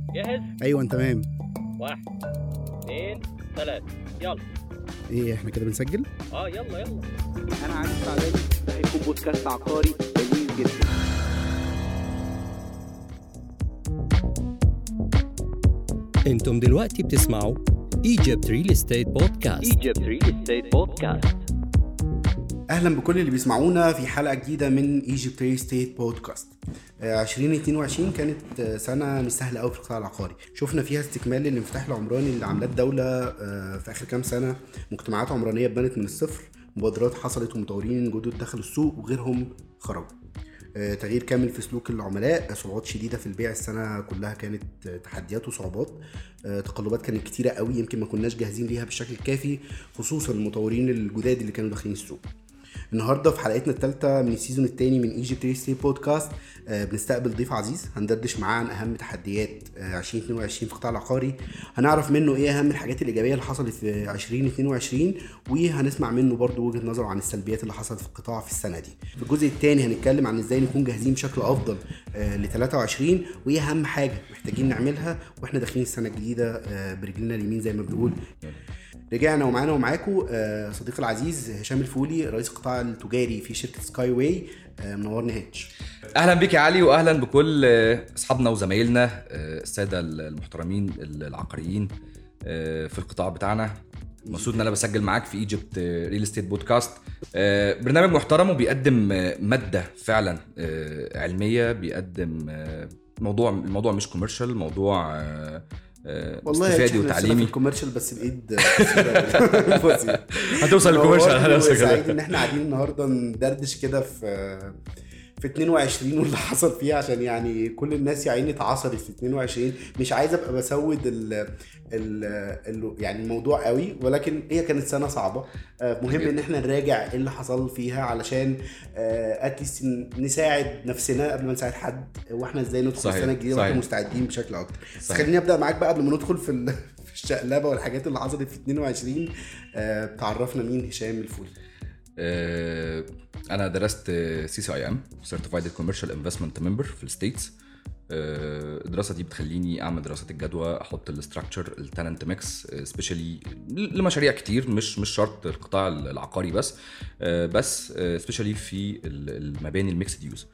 جاهز ايوه انت تمام واحد اثنين ثلاثة يلا ايه احنا كده بنسجل اه يلا يلا انا عادل سعداني ده هيكون بودكاست عقاري جميل جدا انتم دلوقتي بتسمعوا Egypt Real Estate Podcast ايجيبت ريل استيت بودكاست اهلا بكل اللي بيسمعونا في حلقه جديده من ايجيبت ريل ستيت بودكاست آه، 2022 كانت آه، سنه مش سهله قوي في القطاع العقاري شفنا فيها استكمال للانفتاح العمراني اللي عملاه الدوله آه، في اخر كام سنه مجتمعات عمرانيه اتبنت من الصفر مبادرات حصلت ومطورين جدد دخلوا السوق وغيرهم خرجوا آه، تغيير كامل في سلوك العملاء صعوبات شديده في البيع السنه كلها كانت آه، تحديات وصعوبات آه، تقلبات كانت كتيره قوي يمكن ما كناش جاهزين ليها بالشكل الكافي خصوصا المطورين الجداد اللي كانوا داخلين السوق النهارده في حلقتنا الثالثه من السيزون الثاني من ايجيبت ريل ستيت بودكاست آه، بنستقبل ضيف عزيز هندردش معاه عن اهم تحديات آه، 2022 في القطاع العقاري هنعرف منه ايه اهم الحاجات الايجابيه اللي حصلت في 2022 وهنسمع منه برضو وجهه نظره عن السلبيات اللي حصلت في القطاع في السنه دي في الجزء الثاني هنتكلم عن ازاي نكون جاهزين بشكل افضل ل 23 وايه اهم حاجه محتاجين نعملها واحنا داخلين السنه الجديده آه، برجلنا اليمين زي ما بنقول رجعنا ومعانا ومعاكم آه، صديقي العزيز هشام الفولي رئيس القطاع التجاري في شركه سكاي واي آه، منورني هيتش اهلا بك يا علي واهلا بكل آه، اصحابنا وزمايلنا آه، الساده المحترمين العقاريين آه، في القطاع بتاعنا مبسوط ان انا بسجل معاك في ايجيبت ريل استيت بودكاست آه، برنامج محترم وبيقدم آه، ماده فعلا آه، علميه بيقدم آه، موضوع الموضوع مش كوميرشال موضوع آه، آه، والله استفادي احنا نفسنا في وتعليمي الكوميرشال بس بايد آه، بسيطة. هتوصل للكوميرشال برضه هنوصل سعيد كده ان احنا قاعدين النهارده ندردش كده في في 22 واللي حصل فيه عشان يعني كل الناس يا عيني اتعصرت في 22 مش عايز ابقى بسود ال ال ال يعني الموضوع قوي ولكن هي كانت سنه صعبه آه، مهم ان احنا نراجع ايه اللي حصل فيها علشان اتليست نساعد نفسنا قبل ما نساعد حد واحنا ازاي ندخل صحيح، السنه الجديده صحيح. واحنا مستعدين بشكل اكتر بس صحيح. خليني ابدا معاك بقى قبل ما ندخل في ال- في الشقلبه والحاجات اللي حصلت في 22 آه، تعرفنا مين هشام الفولي آه، انا درست سي سي اي ام سيرتيفايد كوميرشال انفستمنت ممبر في الستيتس الدراسه دي بتخليني اعمل دراسه الجدوى احط الاستراكشر التالنت ميكس سبيشالي لمشاريع كتير مش مش شرط القطاع العقاري بس آه، بس سبيشالي في ال- المباني الميكسد يوز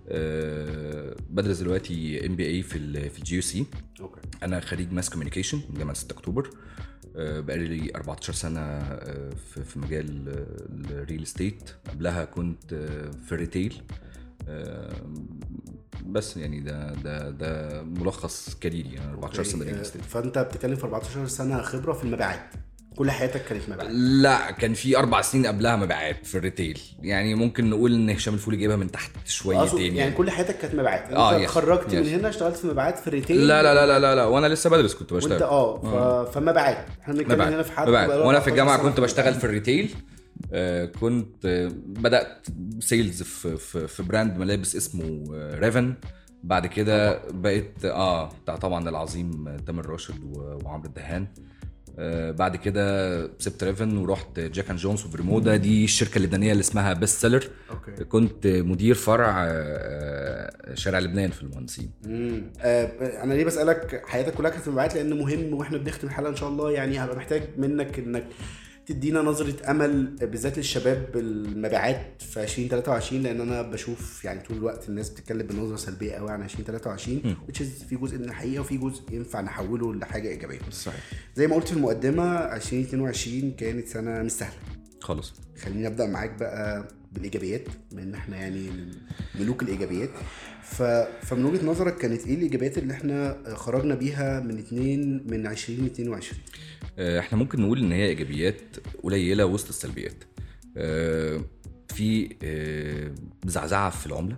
بدرس دلوقتي ام بي اي في ال في الجي يو سي اوكي انا خريج ماس كوميونيكيشن من جامعه 6 اكتوبر آه، بقالي لي 14 سنه آه، في في مجال آه، الريل استيت قبلها كنت آه، في الريتيل آه، بس يعني ده ده ده ملخص كاريري انا 14 سنه ريل آه، استيت فانت بتتكلم في 14 سنه خبره في المبيعات كل حياتك كانت مبيعات لا كان في اربع سنين قبلها مبيعات في الريتيل يعني ممكن نقول ان هشام الفولي جايبها من تحت أقصد شويتين يعني كل حياتك كانت مبيعات آه، انت يس، اتخرجت من يس. هنا اشتغلت في مبيعات في الريتيل لا لا لا لا لا, لا. وانا لسه بدرس كنت بشتغل وانت اه ف... فمبيعات احنا بنتكلم مبيعات هنا في حد مبيعات بقاله وانا في 14 الجامعه سنة كنت بشتغل المبيعات. في الريتيل آه، كنت آه، بدات سيلز في في, في براند ملابس اسمه آه، ريفن بعد كده بقيت اه بتاع طبعا العظيم آه، تامر راشد و- وعمرو الدهان آه بعد كده سبت ريفن ورحت جاك اند جونز وفريمودا دي الشركه اللبنانيه اللي اسمها بيست سيلر اوكي كنت مدير فرع آه، آه، شارع لبنان في المهندسين امم آه انا ليه بسالك حياتك كلها كانت في المبيعات لان مهم واحنا بنختم الحلقه ان شاء الله يعني هبقى محتاج منك انك تدينا نظرة أمل بالذات للشباب بالمبيعات في 2023 لأن أنا بشوف يعني طول الوقت الناس بتتكلم بنظرة سلبية قوي عن 2023 which is في جزء من الحقيقة وفي جزء ينفع نحوله لحاجة إيجابية. صحيح زي ما قلت في المقدمة 2022 كانت سنة مش سهلة. خالص خليني ابدا معاك بقى بالايجابيات بما ان احنا يعني من ملوك الايجابيات ف... فمن وجهه نظرك كانت ايه الايجابيات اللي احنا خرجنا بيها من اتنين من 2022 آه، احنا ممكن نقول ان هي ايجابيات قليله وسط السلبيات آه، في آه، زعزعه في العمله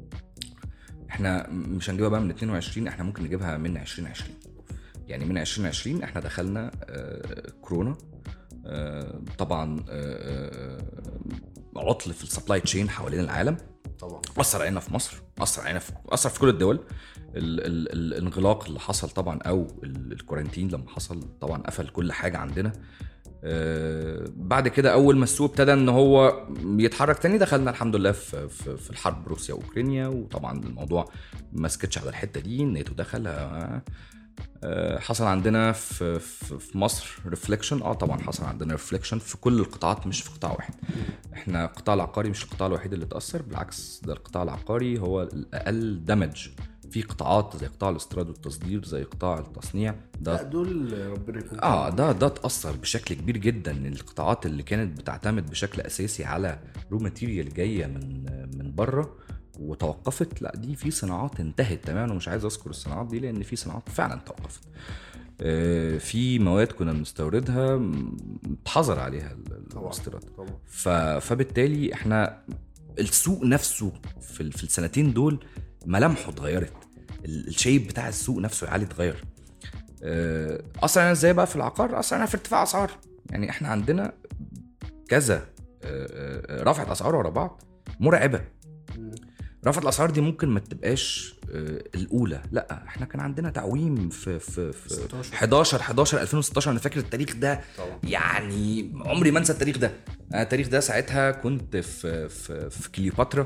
احنا مش هنجيبها بقى من 22 احنا ممكن نجيبها من 2020 يعني من 2020 احنا دخلنا آه، كورونا آه، طبعا آه، آه، عطل في السبلاي تشين حوالين العالم طبعا اثر علينا في مصر اثر علينا في اثر في كل الدول ال ال ال الانغلاق اللي حصل طبعا او ال- الكورنتين لما حصل طبعا قفل كل حاجه عندنا آه، بعد كده اول ما السوق ابتدى ان هو يتحرك تاني دخلنا الحمد لله في في, في الحرب روسيا واوكرانيا وطبعا الموضوع ما سكتش على الحته دي الناتو دخل آه، آه، حصل عندنا في في في مصر ريفليكشن اه طبعا حصل عندنا ريفليكشن في كل القطاعات مش في قطاع واحد احنا القطاع العقاري مش القطاع الوحيد اللي اتاثر بالعكس ده القطاع العقاري هو الاقل دمج في قطاعات زي قطاع الاستيراد والتصدير زي قطاع التصنيع ده لا دول ربنا يكون في اه عونهم. ده ده اتاثر بشكل كبير جدا إن القطاعات اللي كانت بتعتمد بشكل اساسي على رو ماتيريال جايه من من بره وتوقفت لا دي في صناعات انتهت تماما ومش عايز اذكر الصناعات دي لان في صناعات فعلا توقفت آه، في مواد كنا بنستوردها م- اتحظر عليها ال- ال- طبعا الاستيراد طبعا ف... فبالتالي احنا السوق نفسه في, ال- في السنتين دول ملامحه اتغيرت ال- الشيب بتاع السوق نفسه يا علي اتغير آه، اثر علينا ازاي بقى في العقار اثر علينا في ارتفاع اسعار يعني احنا عندنا كذا آه، آه، رفعت اسعار ورا بعض مرعبه مم. رفعت الاسعار دي ممكن ما تبقاش آه، الاولى لا احنا كان عندنا تعويم في في في 16. 11 11 2016 انا فاكر التاريخ ده طبعا يعني عمري ما انسى التاريخ ده انا التاريخ ده ساعتها كنت في في, في كليوباترا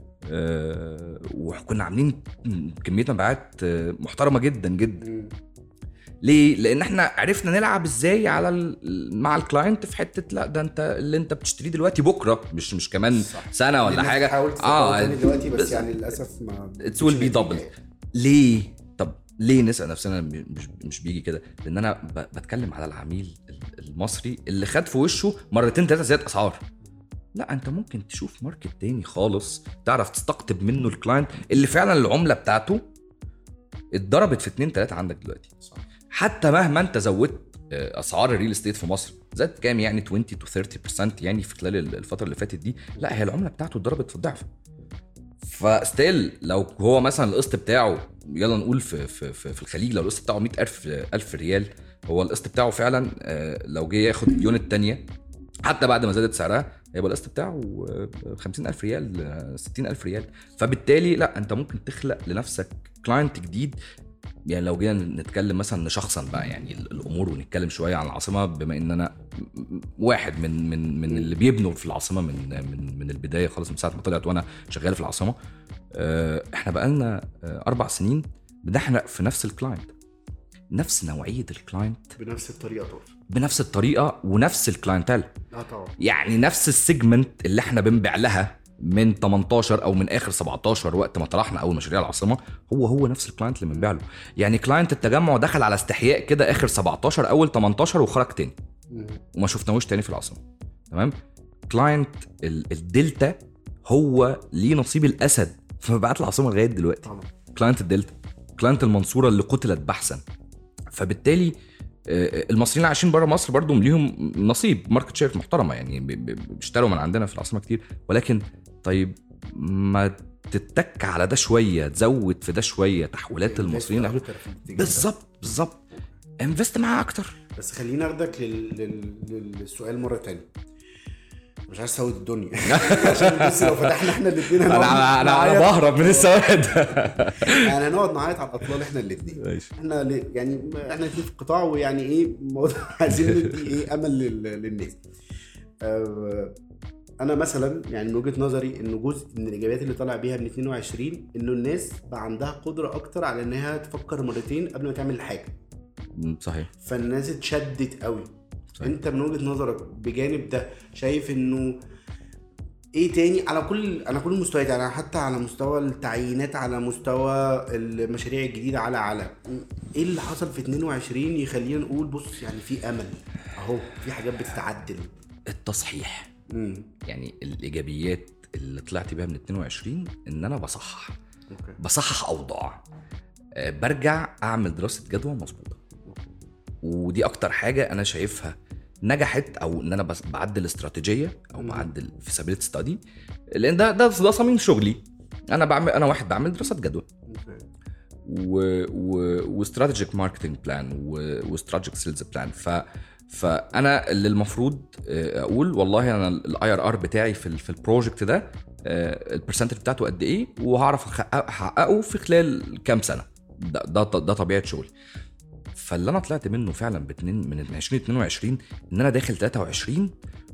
آه، وكنا عاملين كميه مبيعات آه، محترمه جدا جدا مم. ليه لان احنا عرفنا نلعب ازاي على ال- مع الكلاينت في حته لا ده انت اللي انت بتشتريه دلوقتي بكره مش مش كمان صح. سنه ولا الناس حاجه بتحاول تستقبل تاني دلوقتي بس يعني للاسف ما It will be double. ليه طب ليه نسال نفسنا مش مش بيجي كده لان انا ب- بتكلم على العميل المصري اللي خد في وشه مرتين ثلاثه زياده اسعار لا انت ممكن تشوف ماركت تاني خالص تعرف تستقطب منه الكلاينت اللي فعلا العمله بتاعته اتضربت في اتنين تلاته عندك دلوقتي صح. حتى مهما انت زودت آه، اسعار الريل استيت في مصر زادت كام يعني 20 تو 30% يعني في خلال الفتره اللي فاتت دي لا هي العمله بتاعته اتضربت في الضعف فستيل لو هو مثلا القسط بتاعه يلا نقول في في في, في الخليج لو القسط بتاعه 100000 ألف ريال هو القسط بتاعه فعلا آه، لو جه ياخد اليونت تانية حتى بعد ما زادت سعرها هيبقى القسط بتاعه آه، 50000 ريال آه، 60000 ريال فبالتالي لا انت ممكن تخلق لنفسك كلاينت جديد يعني لو جينا نتكلم مثلا نشخصا بقى يعني ال- الامور ونتكلم شويه عن العاصمه بما ان انا م- واحد من من من اللي بيبنوا في العاصمه من من من البدايه خالص من ساعه ما طلعت وانا شغال في العاصمه آه، احنا بقالنا آه، اربع سنين بنحرق في نفس الكلاينت نفس نوعيه الكلاينت بنفس الطريقه طبعا بنفس الطريقه ونفس الكلاينتال اه طبعا يعني نفس السيجمنت اللي احنا بنبيع لها من 18 او من اخر 17 وقت ما طرحنا اول مشاريع العاصمه هو هو نفس الكلاينت اللي بنبيع له يعني كلاينت التجمع دخل على استحياء كده اخر 17 اول 18 وخرج تاني مم. وما شفناهوش تاني في العاصمه تمام كلاينت ال- الدلتا هو ليه نصيب الاسد في مبيعات العاصمه لغايه دلوقتي طبعا كلاينت الدلتا كلاينت المنصوره اللي قتلت بحثا فبالتالي آه، المصريين اللي عايشين بره مصر برضو ليهم نصيب ماركت شير محترمه يعني بي- بي- بيشتروا من عندنا في العاصمه كتير ولكن طيب ما تتك على ده شويه تزود في ده شويه تحويلات المصريين أكتر في الاتجاه ده. بالظبط بالظبط انفست معاه اكتر بس خليني اخدك لل... لل... للسؤال مره تانية مش عايز اسود الدنيا عشان بص لو فتحنا احنا الاثنين انا انا انا بهرب من السواد يعني هنقعد نعيط على الاطلال احنا الاثنين ماشي احنا ل... يعني احنا الاثنين في القطاع ويعني ايه موضوع عايزين ندي ايه امل لل... للناس آه، انا مثلا يعني من وجهه نظري انه جزء من الايجابيات اللي طالع بيها من 22 انه الناس بقى عندها قدره اكتر على انها تفكر مرتين قبل ما تعمل حاجه صحيح فالناس اتشدت قوي صحيح. انت من وجهه نظرك بجانب ده شايف انه ايه تاني على كل على كل المستويات يعني حتى على مستوى التعيينات على مستوى المشاريع الجديده على على ايه اللي حصل في 22 يخلينا نقول بص يعني في امل اهو في حاجات بتتعدل التصحيح امم يعني الايجابيات اللي طلعت بيها من 22 ان انا بصحح اوكي بصحح اوضاع آه، برجع اعمل دراسه جدوى مظبوطه ودي اكتر حاجه انا شايفها نجحت او ان انا بس بعدل استراتيجيه او مم. بعدل فيسابيلتي ستادي لان ده ده ده صميم شغلي انا بعمل انا واحد بعمل دراسات جدوى اوكي و و واستراتيجيك ماركتنج بلان واستراتيجيك سيلز بلان ف فانا اللي المفروض آه، اقول والله انا الاي ار ار بتاعي في ال- في البروجكت ده البرسنتج بتاعته قد ايه وهعرف أحقق- احققه في خلال كام سنه ده ده, ده طبيعه شغلي فاللي انا طلعت منه فعلا باتنين من 2022 ان انا داخل 23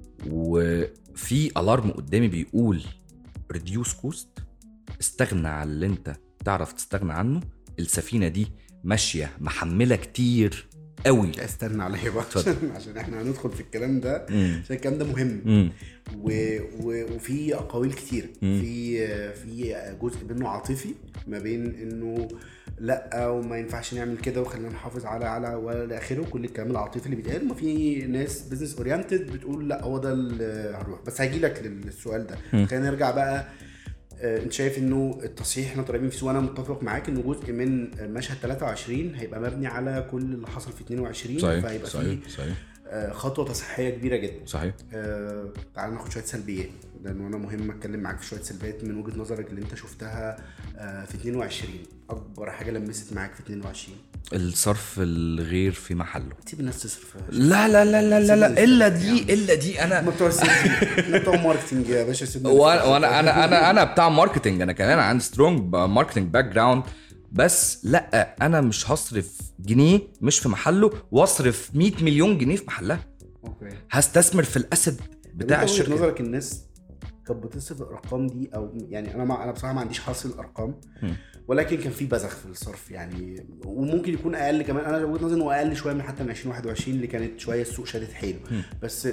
وفي الارم قدامي بيقول ريديوس كوست استغنى عن اللي انت تعرف تستغنى عنه السفينه دي ماشيه محمله كتير قوي لا استنى عليا بقى اتفضل. عشان, عشان احنا هندخل في الكلام ده مم. عشان الكلام ده مهم مم. و... و... وفي اقاويل كتير مم. في في جزء منه عاطفي ما بين انه لا وما ينفعش نعمل كده وخلينا نحافظ على على والى اخره كل الكلام العاطفي اللي بيتقال ما في ناس بزنس اورينتد بتقول لا هو ده اللي هنروح بس هجي لك للسؤال ده مم. خلينا نرجع بقى آه، انت شايف انه التصحيح احنا طالعين فيه وانا متفق معاك انه جزء من مشهد 23 هيبقى مبني على كل اللي حصل في 22 صحيح فهيبقى صحيح فيه صحيح آه، خطوه تصحيحيه كبيره جدا صحيح آه، تعال ناخد شويه سلبيات لان انا مهم اتكلم معاك في شويه سلبيات من وجهه نظرك اللي انت شفتها آه، في 22 اكبر حاجه لمست معاك في 22 الصرف الغير في محله سيب الناس تصرف لا لا لا لا لا, لا الا دي الا دي هم انا بتوع السيلز احنا بتوع ماركتنج يا باشا سيبنا وانا وانا انا انا انا بتاع ماركتنج انا كمان عندي سترونج ماركتنج باك جراوند بس لا انا مش هصرف جنيه مش في محله واصرف 100 مليون جنيه في محلها اوكي هستثمر في الاسد بتاع انت وجهة الشركه نظرك الناس كانت بتصرف الارقام دي او يعني انا مع انا بصراحه ما عنديش حاصل ارقام مم. ولكن كان في بذخ في الصرف يعني وممكن يكون اقل كمان انا وجهه نظري انه اقل شويه من حتى من 2021 اللي كانت شويه السوق شادت حيله مم. بس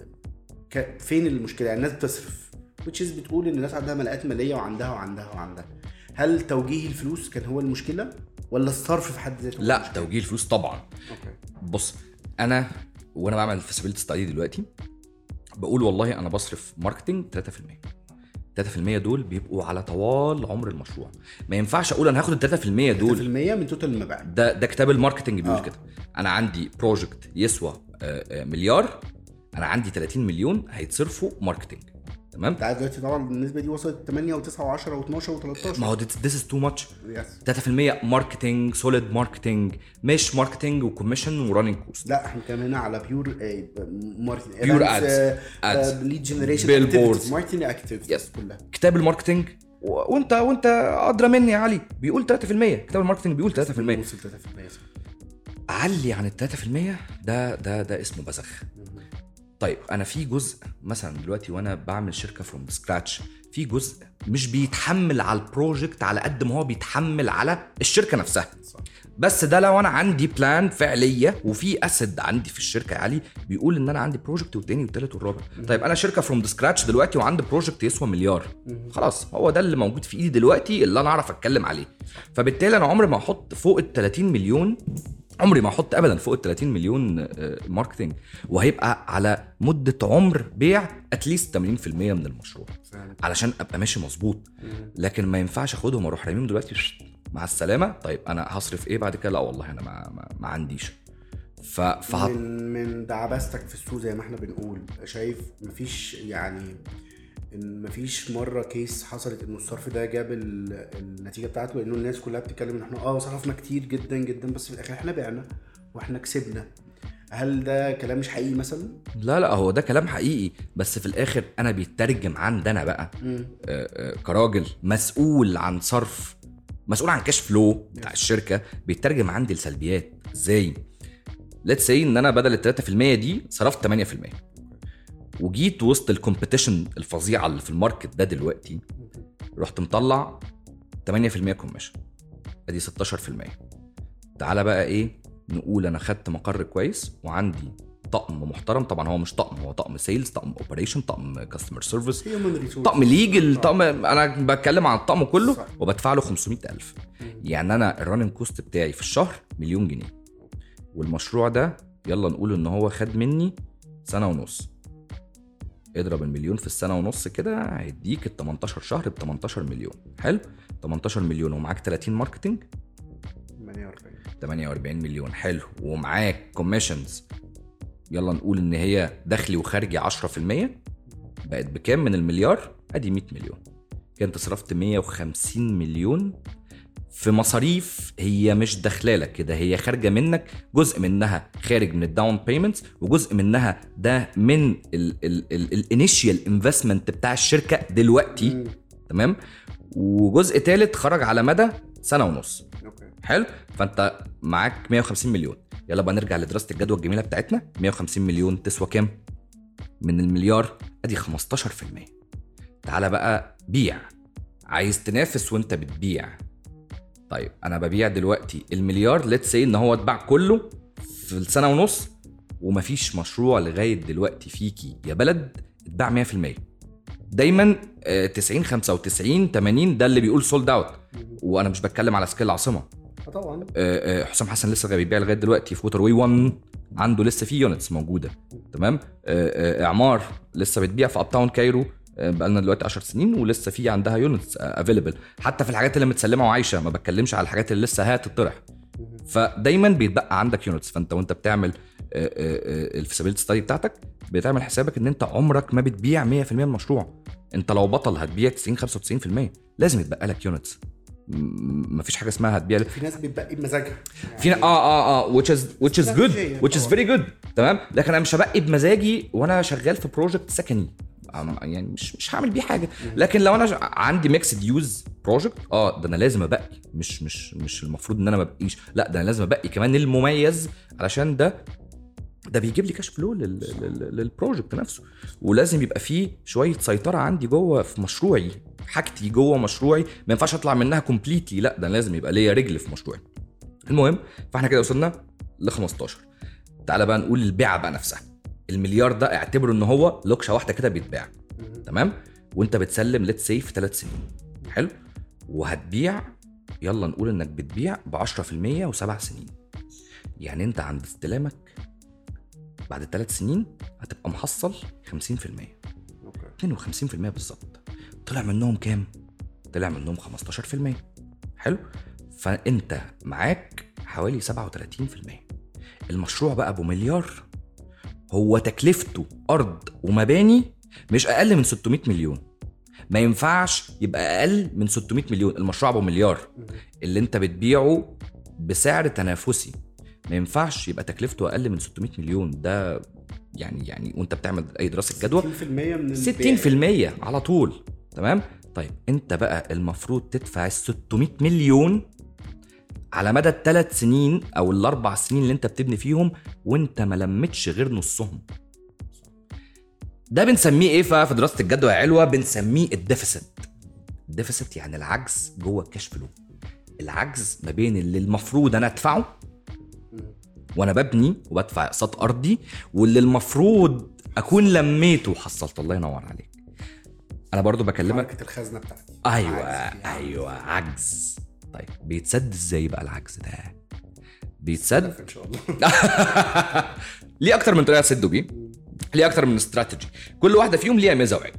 ك... فين المشكله يعني الناس بتصرف which is بتقول ان الناس عندها ملاءات ماليه وعندها وعندها وعندها هل توجيه الفلوس كان هو المشكله ولا الصرف في حد ذاته هو لا المشكلة؟ توجيه الفلوس طبعا اوكي بص انا وانا بعمل فيسبيلتي ستادي دلوقتي بقول والله انا بصرف ماركتنج 3% 3% دول بيبقوا على طوال عمر المشروع ما ينفعش اقول انا هاخد ال 3% 3% دول من توتال المبيعات ده ده كتاب الماركتنج بيقول آه. كده انا عندي بروجكت يسوى آه، آه، مليار انا عندي 30 مليون هيتصرفوا ماركتنج تمام انت عارف دلوقتي طبعا النسبه دي وصلت 8 و9 و10 و12 و13 ما هو ذيس از تو ماتش يس 3% ماركتنج سوليد ماركتنج مش ماركتنج وكوميشن وراننج كوست لا احنا كمان هنا على بيور ماركتنج Pure ads. Ads. ليد جنريشن Billboards. ماركتنج اكتيف Yes. كلها كتاب الماركتنج و- وانت وانت ادرى مني يا علي بيقول 3% كتاب الماركتنج بيقول 3% وصل 3% صح. علي عن ال 3% ده ده ده اسمه بذخ طيب انا في جزء مثلا دلوقتي وانا بعمل شركه فروم سكراتش في جزء مش بيتحمل على البروجكت على قد ما هو بيتحمل على الشركه نفسها صح. بس ده لو انا عندي بلان فعليه وفي اسد عندي في الشركه يا علي بيقول ان انا عندي بروجكت والتاني والتالت والرابع طيب انا شركه فروم سكراتش دلوقتي وعندي بروجكت يسوى مليار خلاص هو ده اللي موجود في ايدي دلوقتي اللي انا اعرف اتكلم عليه فبالتالي انا عمري ما احط فوق ال 30 مليون عمري ما احط ابدا فوق ال 30 مليون آه، ماركتنج وهيبقى على مده عمر بيع اتليست 80% من المشروع فعلا. علشان ابقى ماشي مظبوط لكن ما ينفعش اخدهم واروح راميهم دلوقتي شت، مع السلامه طيب انا هصرف ايه بعد كده لا والله انا ما, ما, ما عنديش ف فهط... من من دعبستك في السوق زي ما احنا بنقول شايف مفيش يعني ان مفيش مره كيس حصلت انه الصرف ده جاب ال- النتيجه بتاعته لانه الناس كلها بتتكلم ان احنا اه صرفنا كتير جدا جدا بس في الاخر احنا بعنا واحنا كسبنا هل ده كلام مش حقيقي مثلا؟ لا لا هو ده كلام حقيقي بس في الاخر انا بيترجم عندنا بقى مم. آه، آه، كراجل مسؤول عن صرف مسؤول عن كاش فلو بتاع الشركه بيترجم عندي لسلبيات ازاي ليتس سي ان انا بدل ال 3% دي صرفت 8% وجيت وسط الكومبيتيشن الفظيعه اللي في الماركت ده دلوقتي رحت مطلع 8% كوميشن ادي 16% تعالى بقى ايه نقول انا خدت مقر كويس وعندي طقم محترم طبعا هو مش طقم هو طقم سيلز طقم اوبريشن طقم كاستمر سيرفيس هيومن ريسورس طقم ليجل طقم انا بتكلم عن الطقم كله صح. وبدفع له 500000 يعني انا الرننج كوست بتاعي في الشهر مليون جنيه والمشروع ده يلا نقول ان هو خد مني سنه ونص اضرب المليون في السنه ونص كده هيديك ال 18 شهر ب 18 مليون حلو 18 مليون ومعاك 30 ماركتنج 48 48 مليون حلو ومعاك كوميشنز يلا نقول ان هي دخلي وخارجي 10% بقت بكام من المليار ادي 100 مليون كده انت صرفت 150 مليون في مصاريف هي مش داخلالك كده هي خارجه منك جزء منها خارج من الداون بيمنتس وجزء منها ده من الانيشيال انفستمنت بتاع الشركه دلوقتي مم. تمام وجزء ثالث خرج على مدى سنه ونص اوكي حلو فانت معاك 150 مليون يلا بقى نرجع لدراسه الجدوى الجميله بتاعتنا 150 مليون تسوى كام من المليار ادي 15% تعالى بقى بيع عايز تنافس وانت بتبيع طيب انا ببيع دلوقتي المليار ليتس سي ان هو اتباع كله في السنه ونص ومفيش مشروع لغايه دلوقتي فيكي يا بلد اتباع 100% دايما آه، 90 95 80 ده اللي بيقول سولد اوت وانا مش بتكلم على سكيل العاصمه آه طبعا آه، آه، حسام حسن لسه بيبيع لغايه دلوقتي في ووتر واي 1 عنده لسه في يونتس موجوده تمام آه، آه، اعمار لسه بتبيع في اب تاون كايرو آه، بقالنا دلوقتي 10 سنين ولسه في عندها يونتس افيلبل حتى في الحاجات اللي متسلمه وعايشه ما بتكلمش على الحاجات اللي لسه هتطرح فدايما بيتبقى عندك يونتس فانت وانت بتعمل الفيسابيلتي ستادي بتاعتك بتعمل حسابك ان انت عمرك ما بتبيع 100% من المشروع انت لو بطل هتبيع 90 95% لازم يتبقى لك يونتس مفيش حاجه اسمها هتبيع في ناس بتبقي بمزاجها في اه اه اه which is which is good استراتيجية which is طبعاً. very good تمام لكن انا مش هبقي بمزاجي وانا شغال في بروجكت سكني أم- يعني مش مش هعمل بيه حاجه لكن لو انا ش- عندي ميكسد يوز بروجكت اه ده انا لازم ابقي مش مش مش المفروض ان انا ما ابقيش لا ده انا لازم ابقي كمان المميز علشان ده ده بيجيب لي كاش فلو لل- لل- للبروجكت نفسه ولازم يبقى فيه شويه سيطره عندي جوه في مشروعي حاجتي جوه مشروعي ما ينفعش اطلع منها كومبليتلي لا ده أنا لازم يبقى ليا رجل في مشروعي المهم فاحنا كده وصلنا ل 15 تعالى بقى نقول البيعه بقى نفسها المليار ده اعتبره ان هو لوكشه واحده كده بيتباع تمام وانت بتسلم ليت سي في ثلاث سنين حلو وهتبيع يلا نقول انك بتبيع ب 10% وسبع سنين يعني انت عند استلامك بعد ثلاث سنين هتبقى محصل 50% اوكي 52% بالظبط طلع منهم كام؟ طلع منهم 15% حلو؟ فانت معاك حوالي 37% المشروع بقى ابو مليار هو تكلفته ارض ومباني مش اقل من 600 مليون ما ينفعش يبقى اقل من 600 مليون المشروع ابو مليار اللي انت بتبيعه بسعر تنافسي ما ينفعش يبقى تكلفته اقل من 600 مليون ده يعني يعني وانت بتعمل اي دراسه جدوى 60% من البيع. 60% على طول تمام طيب انت بقى المفروض تدفع ال 600 مليون على مدى الثلاث سنين او الاربع سنين اللي انت بتبني فيهم وانت ما لمتش غير نصهم ده بنسميه ايه بقى في دراسه الجدوى يا علوه بنسميه الديفيسيت الديفيسيت يعني العجز جوه الكاش فلو العجز ما بين اللي المفروض انا ادفعه وانا ببني وبدفع اقساط ارضي واللي المفروض اكون لميته وحصلت الله ينور عليك انا برضو بكلمك حركه الخزنه بتاعتي ايوه عجز في عجز. ايوه عجز طيب بيتسد ازاي بقى العجز ده بيتسد ان شاء الله ليه اكتر من طريقه تسدوا بيه ليه اكتر من استراتيجي كل واحده فيهم ليها ميزه وعيب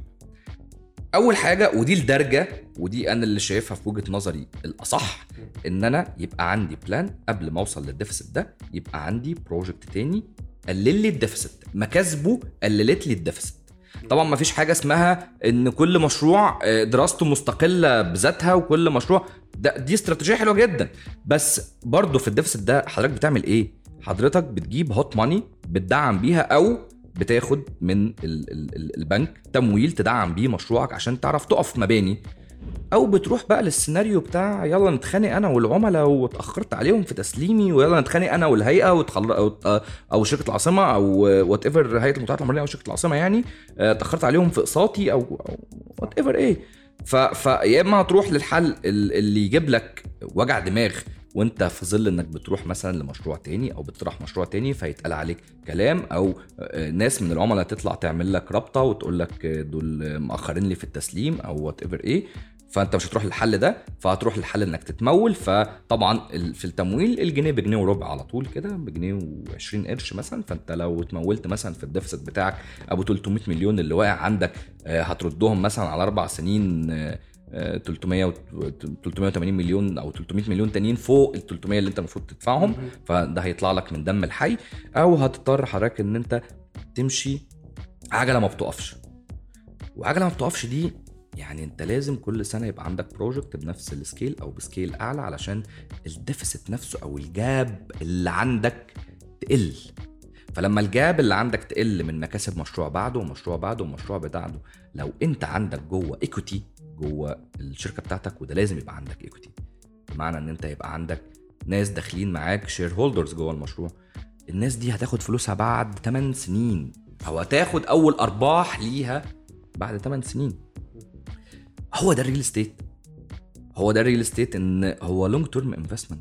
اول حاجه ودي الدرجه ودي انا اللي شايفها في وجهه نظري الاصح ان انا يبقى عندي بلان قبل ما اوصل للديفيسيت ده يبقى عندي بروجكت تاني قلل لي الديفيسيت مكاسبه قللت لي الديفيسيت طبعا ما فيش حاجه اسمها ان كل مشروع آه، دراسته مستقله بذاتها وكل مشروع ده دي استراتيجيه حلوه جدا بس برضه في الديفيسيت ده حضرتك بتعمل ايه حضرتك بتجيب هوت ماني بتدعم بيها او بتاخد من ال- ال- ال- البنك تمويل تدعم بيه مشروعك عشان تعرف تقف مباني او بتروح بقى للسيناريو بتاع يلا نتخانق انا والعملاء واتاخرت عليهم في تسليمي ويلا نتخانق انا والهيئه وتخل... او او شركه العاصمه او وات ايفر هيئه المنتجات العمرانيه او شركه العاصمه يعني آه، اتاخرت عليهم في اقساطي او وات ايفر ايه ف... فيا اما هتروح للحل ال- اللي يجيب لك وجع دماغ وانت في ظل انك بتروح مثلا لمشروع تاني او بتطرح مشروع تاني فيتقال عليك كلام او آه، ناس من العملاء تطلع تعمل لك رابطه وتقول لك آه، دول مأخرين لي في التسليم او وات ايفر ايه فانت مش هتروح للحل ده فهتروح للحل انك تتمول فطبعا ال- في التمويل الجنيه بجنيه وربع على طول كده بجنيه و20 قرش مثلا فانت لو اتمولت مثلا في الديفيسيت بتاعك ابو 300 مليون اللي واقع عندك آه، هتردهم مثلا على اربع سنين آه، آه، 300 و 380 مليون او 300 مليون تانيين فوق ال 300 اللي انت المفروض تدفعهم فده هيطلع لك من دم الحي او هتضطر حضرتك ان انت تمشي عجله ما بتقفش وعجله ما بتقفش دي يعني انت لازم كل سنه يبقى عندك بروجكت بنفس السكيل او بسكيل اعلى علشان الديفيسيت نفسه او الجاب اللي عندك تقل فلما الجاب اللي عندك تقل من مكاسب مشروع بعده ومشروع بعده ومشروع بعده لو انت عندك جوه ايكوتي جوه الشركه بتاعتك وده لازم يبقى عندك ايكوتي بمعنى ان انت يبقى عندك ناس داخلين معاك شير هولدرز جوه المشروع الناس دي هتاخد فلوسها بعد 8 سنين او هتاخد اول ارباح ليها بعد 8 سنين هو ده الريل استيت هو ده الريل استيت ان هو لونج تيرم انفستمنت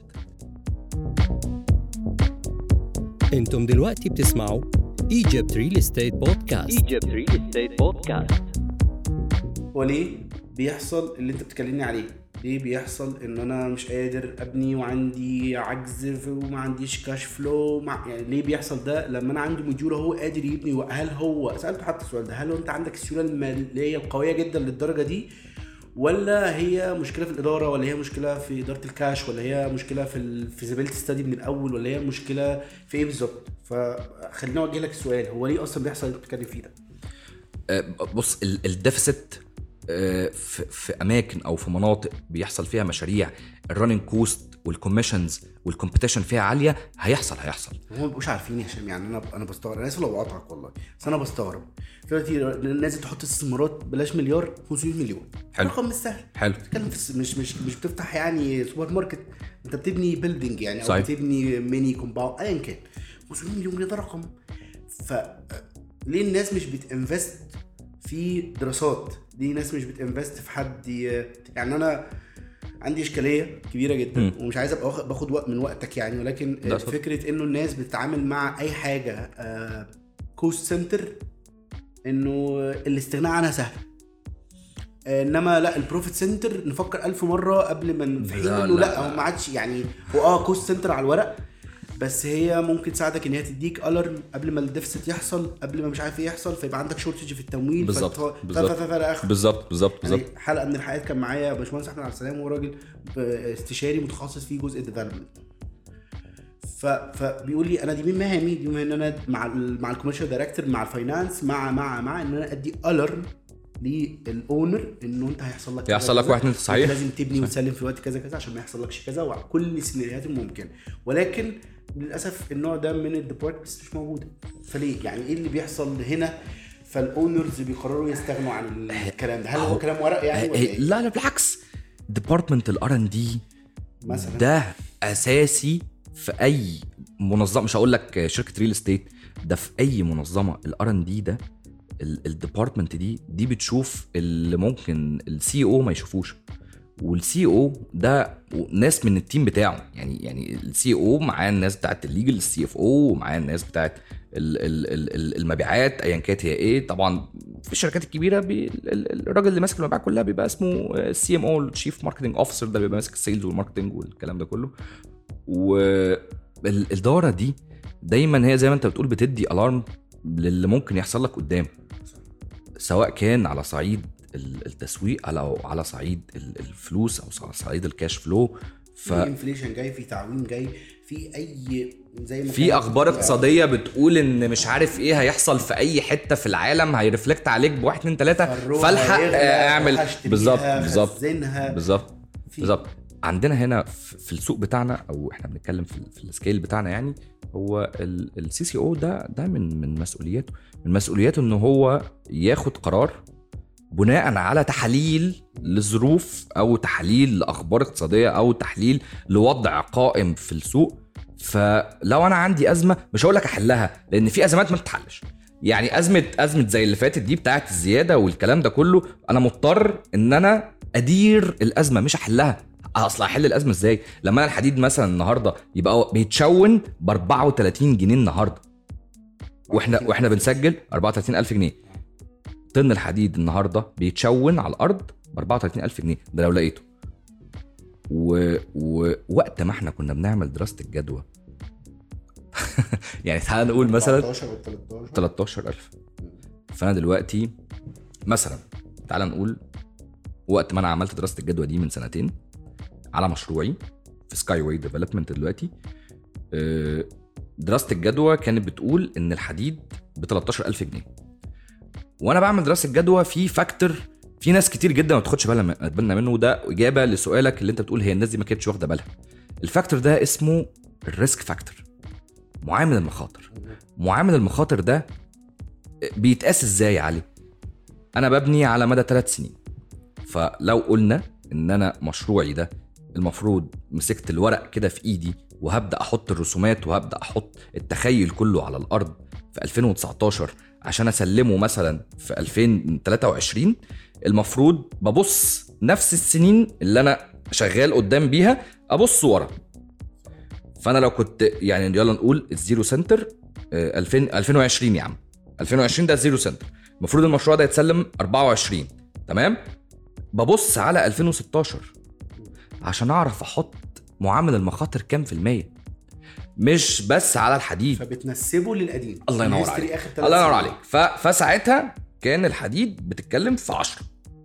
انتم دلوقتي بتسمعوا ايجيبت ريل استيت بودكاست Egypt Real Estate Podcast. هو ليه بيحصل اللي انت بتكلمني عليه ليه بيحصل ان انا مش قادر ابني وعندي عجز في- وما عنديش كاش فلو مع يعني ليه بيحصل ده لما انا عندي مدير هو قادر يبني هل هو سالته حتى السؤال ده هل هو انت عندك السيوله الماليه القويه جدا للدرجه دي ولا هي مشكله في الاداره ولا هي مشكله في اداره الكاش ولا هي مشكله في الفيزيبيلتي ستادي من الاول ولا هي مشكله في ايه بالظبط فخليني اوجه لك السؤال هو ليه اصلا بيحصل اللي انت بتتكلم فيه ده آه، بص ال- الديفيسيت آه، في في اماكن او في مناطق بيحصل فيها مشاريع الرننج كوست والكوميشنز والكومبيتيشن فيها عاليه هيحصل هيحصل هم ما بيبقوش عارفين يا هشام يعني انا انا بستغرب انا اسف لو بقاطعك والله بس انا بستغرب دلوقتي نازل تحط استثمارات بلاش مليار 500 مليون حلو. رقم مش سهل حلو بتتكلم في الس- مش مش مش بتفتح يعني سوبر ماركت انت بتبني بيلدينج يعني او صحيح. بتبني ميني كومباوند ايا كان 500 مليون ده رقم ف ليه الناس مش بتنفست في دراسات ليه الناس مش بتنفست في حد ي- يعني انا عندي اشكاليه كبيره جدا مم. ومش عايز ابقى واخد- باخد وقت من وقتك يعني ولكن لا، اتفضل. فكره انه الناس بتتعامل مع اي حاجه كوست سنتر انه الاستغناء عنها سهل انما لا البروفيت سنتر نفكر ألف مره قبل ما في حين لا، انه لا، لا, لا. هو ما عادش يعني هو اه كوست سنتر على الورق بس هي ممكن تساعدك ان هي تديك الارم قبل ما الديفست يحصل قبل ما مش عارف ايه يحصل فيبقى عندك شورتج في التمويل بالظبط، فت- ف- بالظبط. ف- ف- فإلى آخره. بالظبط بالظبط يعني بالظبط حلقه من الحلقات كان معايا باشمهندس احمد عبد السلام وهو راجل آه، استشاري متخصص في جزء الديفلوبمنت ف... فبيقول لي انا دي من مهامي دي من ان انا مع ال مع الكوميرشال دايركتور مع الفاينانس مع مع مع ان انا ادي الارم للاونر انه انت هيحصل لك كذا هيحصل لك كذا، واحد اتنين تلاته، وأنت صحيح. لازم تبني وتسلم في الوقت كذا كذا عشان ما يحصلكش كذا وكل السيناريوهات الممكنه ولكن للاسف النوع ده من الديبارتمنتس مش موجوده فليه يعني ايه اللي بيحصل هنا فالاونرز بيقرروا يستغنوا عن الكلام ده هل هو أهو. كلام ورق يعني ولا إيه، ايه لا لا بالعكس ديبارتمنت الار ان دي مثلا ده اساسي في اي منظمه مش هقول لك شركه ريل استيت ده في اي منظمه الار ان دي ده الديبارتمنت دي دي بتشوف اللي ممكن السي او ما يشوفوش والسي او ده ناس من التيم بتاعه يعني يعني السي او معاه الناس بتاعت الليجل السي اف او ومعاه الناس بتاعت ال- ال- ال- ال- المبيعات ايا كانت هي ايه طبعا في الشركات الكبيره بي ال- ال- الراجل اللي ماسك المبيعات كلها بيبقى اسمه السي ام او الشيف ماركتنج اوفيسر ده بيبقى ماسك السيلز والماركتنج والكلام ده كله والاداره دي دايما هي زي ما انت بتقول بتدي الارم للي ممكن يحصل لك قدام سواء كان على صعيد ال- التسويق او على صعيد ال- الفلوس او على صعيد الكاش فلو ف في انفليشن جاي في تعويم جاي في اي زي ما في كان- اخبار اقتصاديه بتقول ان مش عارف ايه هيحصل في اي حته في العالم هيرفلكت عليك بواحد اتنين تلاته فالروح فالحق هيغلى، آه، اعمل هشتريها، بالظبط بالظبط خزنها. بالظبط في- بالظبط عندنا هنا في في السوق بتاعنا او احنا بنتكلم في, ال- في السكيل بتاعنا يعني هو السي سي او ده ده من من مسؤولياته من مسؤولياته ان هو ياخد قرار بناء على تحاليل لظروف او تحليل لاخبار اقتصاديه او تحليل لوضع قائم في السوق فلو انا عندي ازمه مش هقول لك احلها لان في ازمات ما بتتحلش يعني ازمه ازمه زي اللي فاتت دي بتاعت الزياده والكلام ده كله انا مضطر ان انا ادير الازمه مش احلها اصل احل الازمه ازاي لما انا الحديد مثلا النهارده يبقى هو بيتشون ب 34 جنيه النهارده واحنا واحنا بنسجل 34000 جنيه طن الحديد النهارده بيتشون على الارض ب 34000 جنيه ده لو لقيته و... ووقت ما احنا كنا بنعمل دراسه الجدوى يعني تعال نقول مثلا 14 و 13 13000 فانا دلوقتي مثلا تعال نقول وقت ما انا عملت دراسه الجدوى دي من سنتين على مشروعي في سكاي واي ديفلوبمنت دلوقتي آه، دراسه الجدوى كانت بتقول ان الحديد ب 13000 جنيه وانا بعمل دراسه جدوى في فاكتور في ناس كتير جدا ما بتاخدش بالها بالنا منه وده اجابه لسؤالك اللي انت بتقول هي الناس دي ما كانتش واخده بالها الفاكتور ده اسمه الريسك فاكتور معامل المخاطر معامل المخاطر ده بيتقاس ازاي يا علي انا ببني على مدى ثلاث سنين فلو قلنا ان انا مشروعي ده المفروض مسكت الورق كده في ايدي وهبدا احط الرسومات وهبدا احط التخيل كله على الارض في 2019 عشان اسلمه مثلا في 2023 المفروض ببص نفس السنين اللي انا شغال قدام بيها ابص ورا فانا لو كنت يعني يلا نقول الزيرو سنتر آه، 2000 2020 يا عم 2020 ده الزيرو سنتر المفروض المشروع ده يتسلم 24 تمام ببص على 2016 عشان اعرف احط معامل المخاطر كام في المية مش بس على الحديد فبتنسبه للقديم الله ينور الهيستوري عليك آخر تلات الله ينور سنين. عليك ف... فساعتها كان الحديد بتتكلم في 10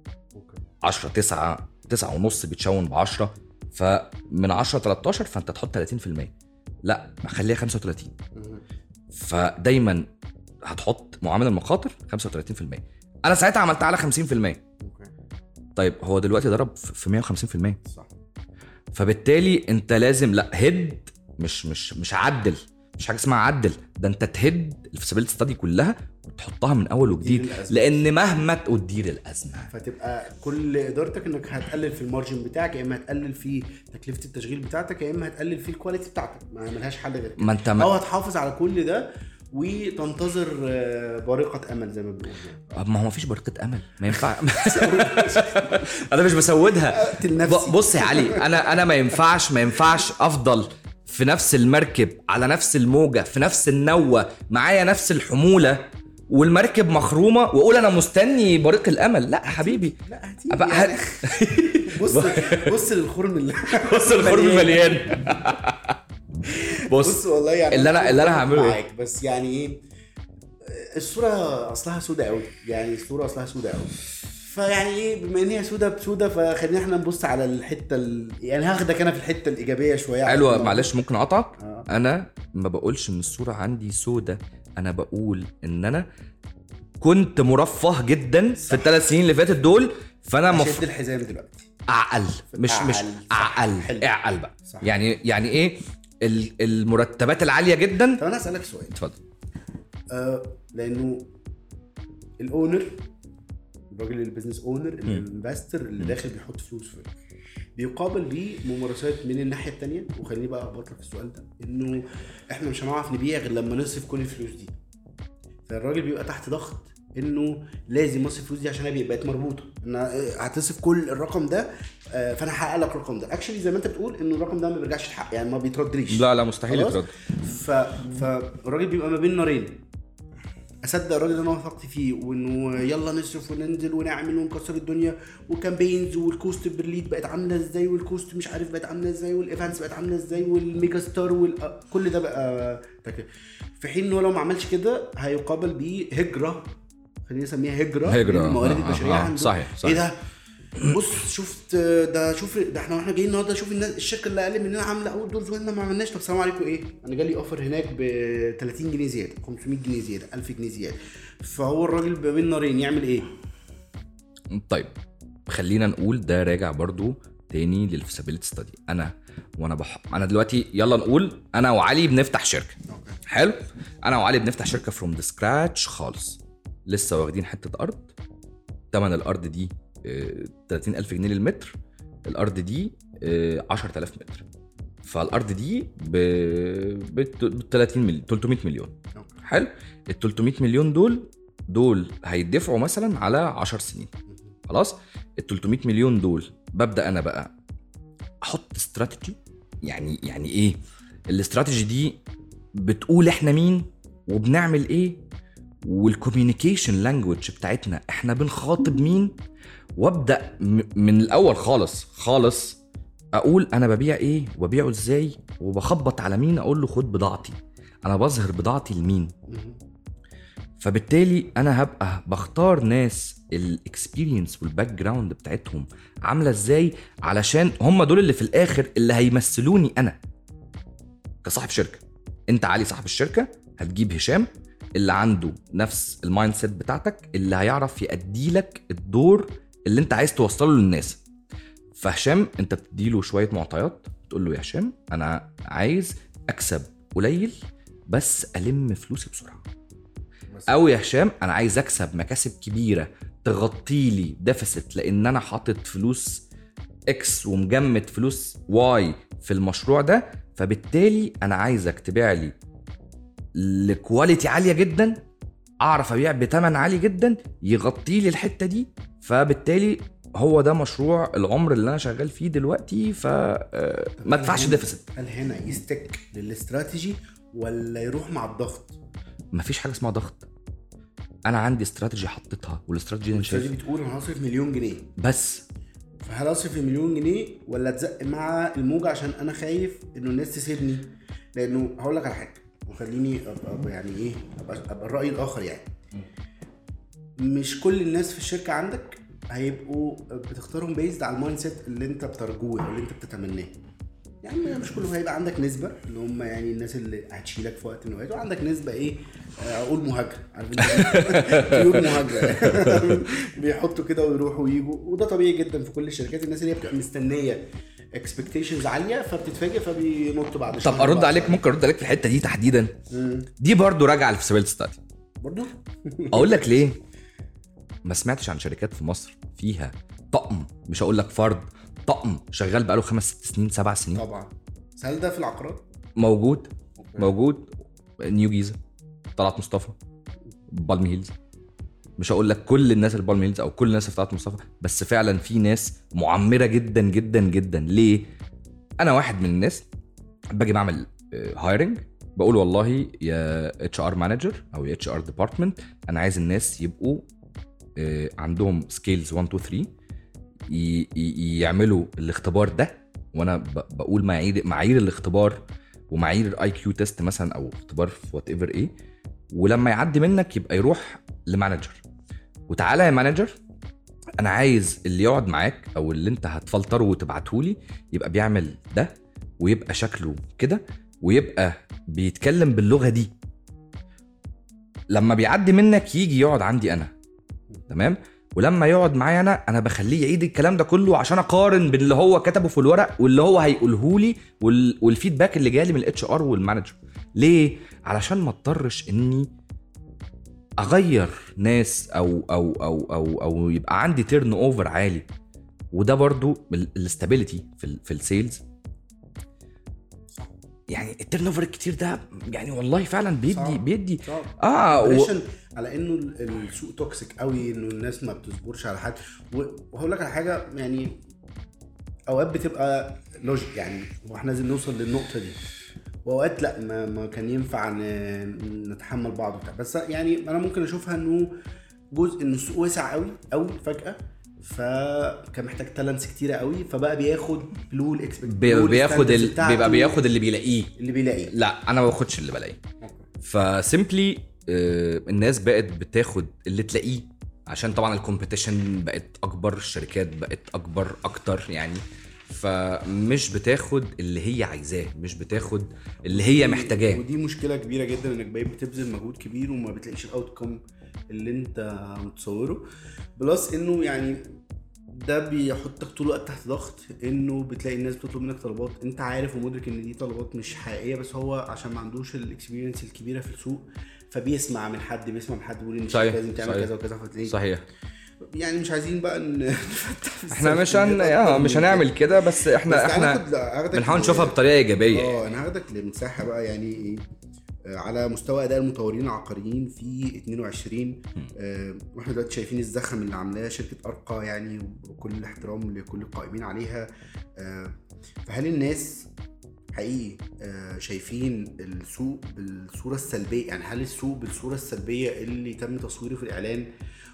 10 9 9 ونص بيتشون ب 10 فمن 10 13 فانت تحط 30% لا خليها 35 مهم. فدايما هتحط معامل المخاطر 35% انا ساعتها عملتها على 50% اوكي طيب هو دلوقتي ضرب في في 150% صح فبالتالي انت لازم لا هيد مش مش مش عدل مش حاجه اسمها عدل ده انت تهد الفيسابيلتي ستادي كلها وتحطها من اول وجديد وتدير الأزمة. لان مهما ت- وتدير الازمه فتبقى كل ادارتك انك هتقلل في المارجن بتاعك يا اما هتقلل في تكلفه التشغيل بتاعتك يا اما هتقلل في الكواليتي بتاعتك ما ملهاش حل غير كده ما انت او ما هتحافظ على كل ده وتنتظر آه، بارقه امل زي ما بنقول يعني. ما هو مفيش بركه امل ما ينفع انا مش بسودها اقتل نفسي ب- بص يا علي انا انا ما ينفعش ما ينفعش افضل في نفس المركب على نفس الموجه في نفس النوه معايا نفس الحموله والمركب مخرومه واقول انا مستني بريق الامل لا يا حبيبي لا هتيجي أبقى يعني. بص بص للخرم اللي بص الخرم مليان بص بص والله يعني اللي أنا- اللي أنا هعمله إيه؟ معاك بس يعني ايه الصوره اصلها سودة قوي يعني الصوره اصلها سودة قوي فيعني ايه بما ان هي سودة بسودة فخلينا احنا نبص على الحته ال... يعني هاخدك انا في الحته الايجابيه شويه على حلوه الموضوع. معلش ممكن اقطعك آه. انا ما بقولش ان الصوره عندي سودة انا بقول ان انا كنت مرفه جدا في الثلاث سنين اللي فاتت دول فانا مف... شد الحزام دلوقتي اعقل مش مش أعقل، صح، اعقل حلو. اعقل بقى صح. يعني يعني ايه ال- المرتبات العاليه جدا طب انا اسالك سؤال اتفضل آه لانه الاونر الراجل البيزنس اونر الانفستر اللي داخل بيحط فلوس في بيقابل بيه ممارسات من الناحيه التانية وخليني بقى اخبط لك السؤال ده انه احنا مش هنعرف نبيع غير لما نصرف كل الفلوس دي فالراجل بيبقى تحت ضغط انه لازم اصرف الفلوس دي عشان هي بقت مربوطه ان هتصرف كل الرقم ده آه، فانا هحقق لك الرقم ده اكشلي زي ما انت بتقول انه الرقم ده ما بيرجعش يتحقق يعني ما بيتردليش لا لا مستحيل خلاص؟ يترد ف... فالراجل بيبقى ما بين نارين اصدق الراجل اللي انا وثقت فيه وانه يلا نصرف وننزل ونعمل ونكسر الدنيا وكامبينز والكوست بير ليد بقت عامله ازاي والكوست مش عارف بقت عامله ازاي والايفنتس بقت عامله ازاي والميجا ستار وال... كل ده بقى تكلفة. في حين انه لو ما عملش كده هيقابل بيه هجره خلينا نسميها هجره هجرة، من الموارد آه، آه، البشريه آه، عنده. صحيح، صحيح. ايه ده بص شفت ده شوف ده احنا واحنا جايين النهارده شوف الناس الشركه اللي اقل مننا عامله اول دور واحنا ما عملناش طب السلام عليكم ايه؟ انا جالي اوفر هناك ب 30 جنيه زياده 500 جنيه زياده 1000 جنيه زياده فهو الراجل ما بين نارين يعمل ايه؟ طيب خلينا نقول ده راجع برضو تاني للفيسابيلتي ستادي انا وانا بح... انا دلوقتي يلا نقول انا وعلي بنفتح شركه حلو انا وعلي بنفتح شركه فروم ذا سكراتش خالص لسه واخدين حته ارض تمن الارض دي آه، 30000 جنيه للمتر الارض دي آه، 10000 متر فالارض دي ب ب 30 مليون 300 مليون حلو ال 300 مليون دول دول هيدفعوا مثلا على 10 سنين خلاص ال 300 مليون دول ببدا انا بقى احط استراتيجي يعني يعني ايه الاستراتيجي دي بتقول احنا مين وبنعمل ايه والكوميونيكيشن لانجوج بتاعتنا احنا بنخاطب مين وابدا م- من الاول خالص خالص اقول انا ببيع ايه وببيعه ازاي وبخبط على مين اقول له خد بضاعتي انا بظهر بضاعتي لمين فبالتالي انا هبقى بختار ناس الاكسبيرينس والباك جراوند بتاعتهم عامله ازاي علشان هم دول اللي في الاخر اللي هيمثلوني انا كصاحب شركه انت علي صاحب الشركه هتجيب هشام اللي عنده نفس المايند سيت بتاعتك اللي هيعرف يأدي لك الدور اللي انت عايز توصله للناس فهشام انت بتديله شويه معطيات تقول له يا هشام انا عايز اكسب قليل بس الم فلوسي بسرعه او يا هشام انا عايز اكسب مكاسب كبيره تغطي لي ديفيسيت لان انا حاطط فلوس اكس ومجمد فلوس واي في المشروع ده فبالتالي انا عايزك تبيع لي لكواليتي عاليه جدا اعرف ابيع بتمن عالي جدا يغطي لي الحته دي فبالتالي هو ده مشروع العمر اللي انا شغال فيه دلوقتي فما ادفعش ديفيسيت هل هنا يستك للاستراتيجي ولا يروح مع الضغط؟ مفيش حاجه اسمها ضغط انا عندي استراتيجي حطيتها والاستراتيجي دي انا الاستراتيجي شايف بتقول انا هصرف مليون جنيه بس فهل اصرف المليون جنيه ولا اتزق مع الموجه عشان انا خايف انه الناس تسيبني لانه هقول لك على حاجه وخليني ابقى أبقى يعني ايه ابقى, أبقى الراي الاخر يعني مش كل الناس في الشركه عندك هيبقوا بتختارهم بيزد على المايند سيت اللي انت بترجوه او اللي انت بتتمناه يعني مش كله هيبقى عندك نسبه اللي هم يعني الناس اللي هتشيلك في وقت من الاوقات وعندك نسبه ايه آه، اقول مهاجره عارف انت طيور مهاجره بيحطوا كده ويروحوا ويجوا وده طبيعي جدا في كل الشركات الناس اللي هي بتبقى مستنيه اكسبكتيشنز عاليه فبتتفاجئ فبينطوا بعد طب ارد عليك ممكن ارد عليك في الحته دي تحديدا دي برضو راجعه للفيزابيلتي ستادي برضو اقول لك ليه ما سمعتش عن شركات في مصر فيها طقم مش هقول لك فرد طقم شغال بقاله خمس ست سنين سبع سنين طبعا بس هل ده في العقارات؟ موجود موجود نيو جيزه طلعت مصطفى بالم هيلز مش هقول لك كل الناس اللي بالم هيلز او كل الناس اللي في طلعت مصطفى بس فعلا في ناس معمره جدا جدا جدا ليه انا واحد من الناس باجي بعمل هايرنج بقول والله يا اتش ار مانجر او يا اتش ار ديبارتمنت انا عايز الناس يبقوا آه، عندهم سكيلز 1 2 3 ي- ي- يعملوا الاختبار ده وانا ب- بقول معايير معايير الاختبار ومعايير الاي كيو تيست مثلا او اختبار في وات ايفر ايه ولما يعدي منك يبقى يروح لمانجر وتعالى يا مانجر انا عايز اللي يقعد معاك او اللي انت هتفلتره وتبعته لي يبقى بيعمل ده ويبقى شكله كده ويبقى بيتكلم باللغه دي لما بيعدي منك يجي يقعد عندي انا تمام ولما يقعد معايا انا انا بخليه يعيد الكلام ده كله عشان اقارن بين اللي هو كتبه في الورق واللي هو هيقوله لي وال... والفيدباك اللي جالي من الاتش ار والمانجر ليه علشان ما اضطرش اني اغير ناس او او او او او يبقى عندي تيرن اوفر عالي وده برضو الاستابيليتي في ال في السيلز يعني التيرن اوفر الكتير ده يعني والله فعلا بيدي صعب. بيدي صعب. اه و... بريشن على انه ال- السوق توكسيك قوي انه الناس ما بتصبرش على حد و- وهقول لك على حاجه يعني اوقات بتبقى لوجيك يعني واحنا لازم نوصل للنقطه دي واوقات لا ما, ما كان ينفع ن- نتحمل بعض وبتاع بس يعني انا ممكن اشوفها انه جزء ان السوق وسع قوي قوي فجاه فكان محتاج تالنتس كتيره قوي فبقى بياخد بلو الاكسبكت بي- بياخد ال... بيبقى بياخد اللي بيلاقيه اللي بيلاقيه لا انا ما باخدش اللي بلاقيه فسيمبلي الناس بقت بتاخد اللي تلاقيه عشان طبعا الكومبيتيشن بقت اكبر الشركات بقت اكبر اكتر يعني فمش بتاخد اللي هي عايزاه مش بتاخد اللي هي محتاجاه ودي مشكله كبيره جدا انك بقيت بتبذل مجهود كبير وما بتلاقيش الاوت كوم اللي انت متصوره بلس انه يعني ده بيحطك طول الوقت تحت ضغط انه بتلاقي الناس بتطلب منك طلبات انت عارف ومدرك ان دي طلبات مش حقيقيه بس هو عشان ما عندوش الاكسبيرينس الكبيره في السوق فبيسمع من حد بيسمع من حد بيقول ان صحيح، الشركة لازم تعمل صحيح. كذا وكذا فتلاقيه صحيح يعني مش عايزين بقى ن- نفتح في احنا مش هن... السلبيات اه أكتر مش من هنعمل كده. كده بس احنا بس احنا هناخد- هاخدك بنحاول ل- نشوفها بطريقه ايجابيه يعني. اه انا هاخدك لمساحه بقى يعني ايه آه، على مستوى اداء المطورين العقاريين في 22 آه، واحنا دلوقتي شايفين الزخم اللي عاملاه شركه ارقى يعني وكل الاحترام لكل القائمين عليها آه، فهل الناس حقيقي آه، شايفين السوق بالصوره السلبيه يعني هل السوق بالصوره السلبيه اللي تم تصويره في الاعلان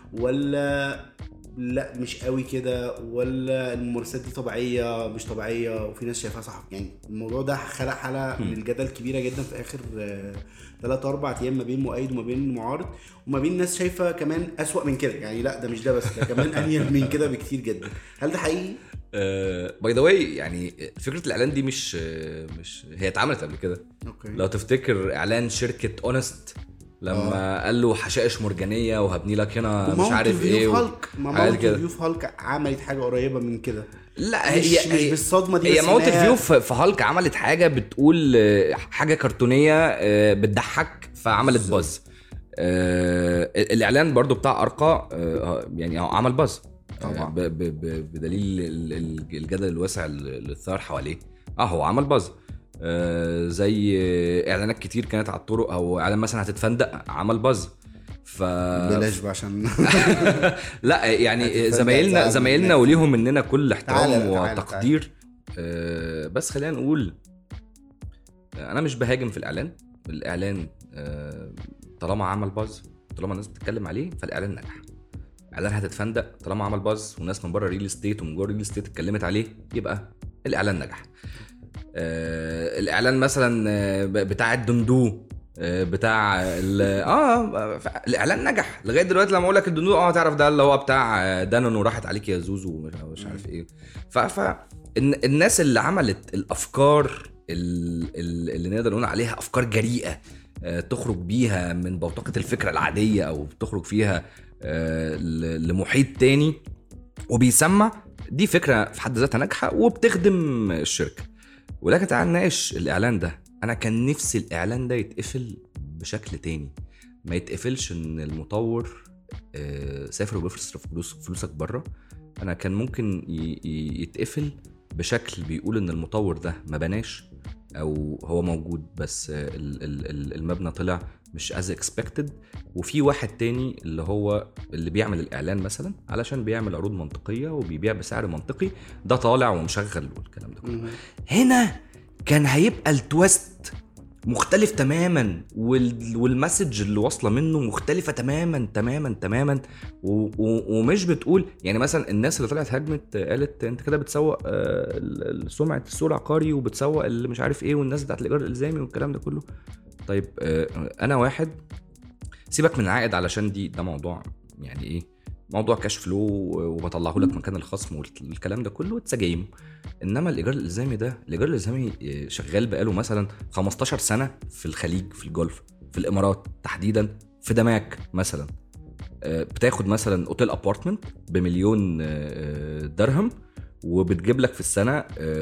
ولا لا مش قوي كده ولا الممارسات دي طبيعيه مش طبيعيه وفي ناس شايفاها صح يعني الموضوع ده خلق حاله من الجدل كبيره جدا في اخر ثلاث اربع ايام ما بين مؤيد وما بين معارض وما بين ناس شايفه كمان اسوأ من كده يعني لا ده مش ده بس ده كمان انيل من كده بكتير جدا هل ده حقيقي؟ باي ذا واي يعني فكره الاعلان دي مش آه، مش هي اتعملت قبل كده اوكي لو تفتكر اعلان شركه اونست لما قال له حشائش مرجانيه وهبني لك هنا مش عارف ايه في و- هالك ما حاجات ماونت كده. فيو في هالك عملت حاجه قريبه من كده لا مش هي مش بالصدمه دي هي بس موت إنها- فيو في في هالك عملت حاجه بتقول آه، حاجه كرتونيه آه، بتضحك فعملت بالظبط. باز آه، الاعلان برضو بتاع ارقى آه، يعني هو عمل باز طبعا. آه، ب- ب- ب- بدليل ال- ال- الجدل الواسع اللي ثار حواليه اه هو عمل باز آه، زي آه، اعلانات كتير كانت على الطرق او اعلان مثلا هتتفندق عمل باز ف بلاش بقى عشان لا يعني هتتفاجأ زمايلنا زعل زمايلنا الناس. وليهم مننا كل تعالى، احترام تعالى، وتقدير آه، بس خلينا نقول آه، انا مش بهاجم في الاعلان الاعلان آه، طالما عمل باز طالما الناس بتتكلم عليه فالاعلان نجح الاعلان هتتفندق طالما عمل باز وناس من بره ريل استيت ومن جوه ريل استيت اتكلمت عليه يبقى الاعلان نجح آه، الاعلان مثلا آه، ب- بتاع الدندو آه، بتاع ال- اه ف- الاعلان نجح لغايه دلوقتي لما اقول لك الدندو اه تعرف ده اللي هو بتاع آه، دانون وراحت عليك يا زوزو ومش مش عارف ايه ف, ف الن- الناس اللي عملت الافكار ال- ال- اللي نقدر نقول عليها افكار جريئه آه، تخرج بيها من بوتقه الفكره العاديه او تخرج فيها آه، ل- لمحيط تاني وبيسمع دي فكره في حد ذاتها ناجحه وبتخدم الشركه ولكن تعال نناقش الاعلان ده انا كان نفسي الاعلان ده يتقفل بشكل تاني ما يتقفلش ان المطور آه، سافر وبيصرف فلوس فلوسك بره انا كان ممكن ي- ي- يتقفل بشكل بيقول ان المطور ده ما بناش او هو موجود بس آه، ال- ال- ال- المبنى طلع مش از اكسبكتد وفي واحد تاني اللي هو اللي بيعمل الاعلان مثلا علشان بيعمل عروض منطقيه وبيبيع بسعر منطقي ده طالع ومشغل والكلام ده كله هنا كان هيبقى التويست مختلف تماما وال... والمسج اللي واصله منه مختلفه تماما تماما تماما و... و... ومش بتقول يعني مثلا الناس اللي طلعت هاجمت قالت انت كده بتسوق آه، ال- ال- سمعه السوق العقاري وبتسوق اللي مش عارف ايه والناس بتاعت الايجار الالزامي والكلام ده كله طيب آه، انا واحد سيبك من العائد علشان دي ده موضوع يعني ايه موضوع كاش فلو وبطلعه لك مكان الخصم والكلام ده كله اتسجايم انما الايجار الالزامي ده الايجار الالزامي آه، شغال بقاله مثلا 15 سنه في الخليج في الجولف في الامارات تحديدا في دماك مثلا آه، بتاخد مثلا اوتيل ابارتمنت بمليون آه، درهم وبتجيب لك في السنه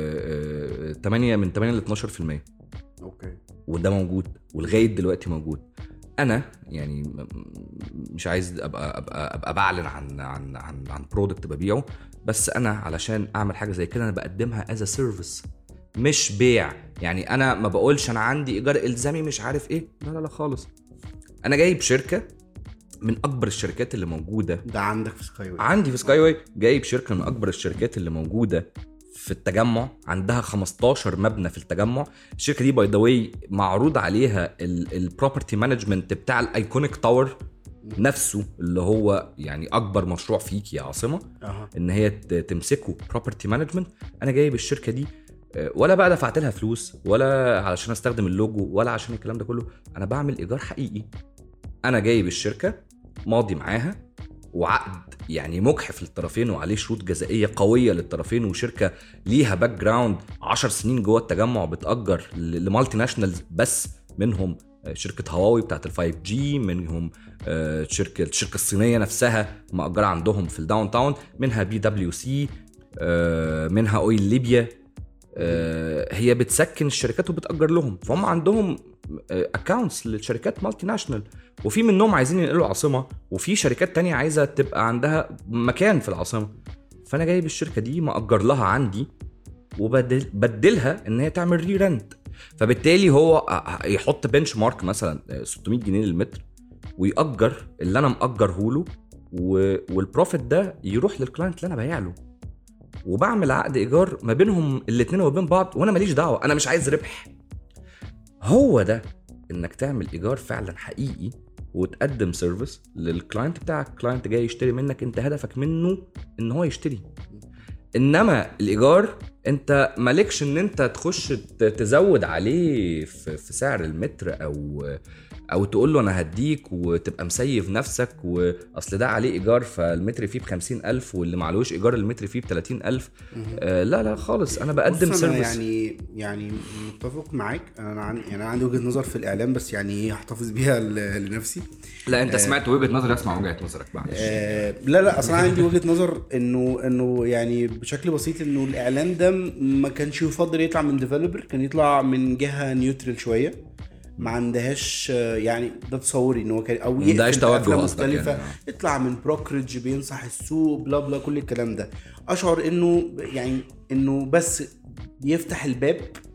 8 من 8 ل 12% اوكي وده موجود ولغايه دلوقتي موجود انا يعني م- م- مش عايز ابقى ابقى ابقى بعلن عن عن عن عن برودكت ببيعه بس انا علشان اعمل حاجه زي كده انا بقدمها از سيرفيس مش بيع يعني انا ما بقولش انا عندي ايجار الزامي مش عارف ايه لا لا لا خالص انا جايب شركه من اكبر الشركات اللي موجوده ده عندك في سكاي واي عندي في سكاي واي جايب شركه من اكبر الشركات اللي موجوده في التجمع عندها 15 مبنى في التجمع الشركه دي باي ذا واي معروض عليها البروبرتي مانجمنت بتاع الايكونيك تاور نفسه اللي هو يعني اكبر مشروع فيك يا عاصمه اها ان هي ت- تمسكه بروبرتي مانجمنت انا جايب الشركه دي آه، ولا بقى دفعت لها فلوس ولا علشان استخدم اللوجو ولا عشان الكلام ده كله انا بعمل ايجار حقيقي انا جايب الشركه ماضي معاها وعقد يعني مجحف للطرفين وعليه شروط جزائيه قويه للطرفين وشركه ليها باك جراوند 10 سنين جوه التجمع بتاجر ل- لمالتي ناشونالز بس منهم آه، شركه هواوي بتاعت ال 5 جي منهم آه، شركه الشركه الصينيه نفسها مأجره عندهم في الداون تاون منها بي دبليو سي منها اويل ليبيا آه، هي بتسكن الشركات وبتأجر لهم فهم عندهم اكونتس للشركات مالتي ناشونال وفي منهم عايزين ينقلوا العاصمه وفي شركات تانية عايزه تبقى عندها مكان في العاصمه فانا جايب الشركه دي مأجر لها عندي وبدلها ان هي تعمل ري رنت فبالتالي هو يحط بنش مارك مثلا 600 جنيه للمتر ويأجر اللي انا مأجره له و- والبروفيت ده يروح للكلاينت اللي انا بايع له وبعمل عقد ايجار ما بينهم الاثنين وبين بعض وانا ماليش دعوه انا مش عايز ربح هو ده انك تعمل ايجار فعلا حقيقي وتقدم سيرفيس للكلاينت بتاعك كلاينت جاي يشتري منك انت هدفك منه ان هو يشتري انما الايجار انت مالكش ان انت تخش ت- تزود عليه في في سعر المتر او او تقول له انا هديك وتبقى مسيف نفسك واصل ده عليه ايجار فالمتر فيه ب 50000 واللي معلوش ايجار المتر فيه ب 30000 آه لا لا خالص انا بقدم بص انا سيرفيس يعني يعني متفق معاك انا عن يعني انا عندي وجهه نظر في الاعلام بس يعني ايه هحتفظ بيها ل- لنفسي لا انت سمعت وجهه نظري اسمع وجهه نظرك معلش آه لا لا اصلا عندي وجهه نظر انه انه يعني بشكل بسيط انه الاعلان ده ما كانش يفضل يطلع من ديفلوبر كان يطلع من جهه نيوترال شويه ما عندهاش آه، يعني ده تصوري ان هو كان او ما يقفل عندهاش توجه بأفلام قصدك مختلفه يعني. يطلع من بروكرج بينصح السوق بلا بلا كل الكلام ده اشعر انه يعني انه بس يفتح الباب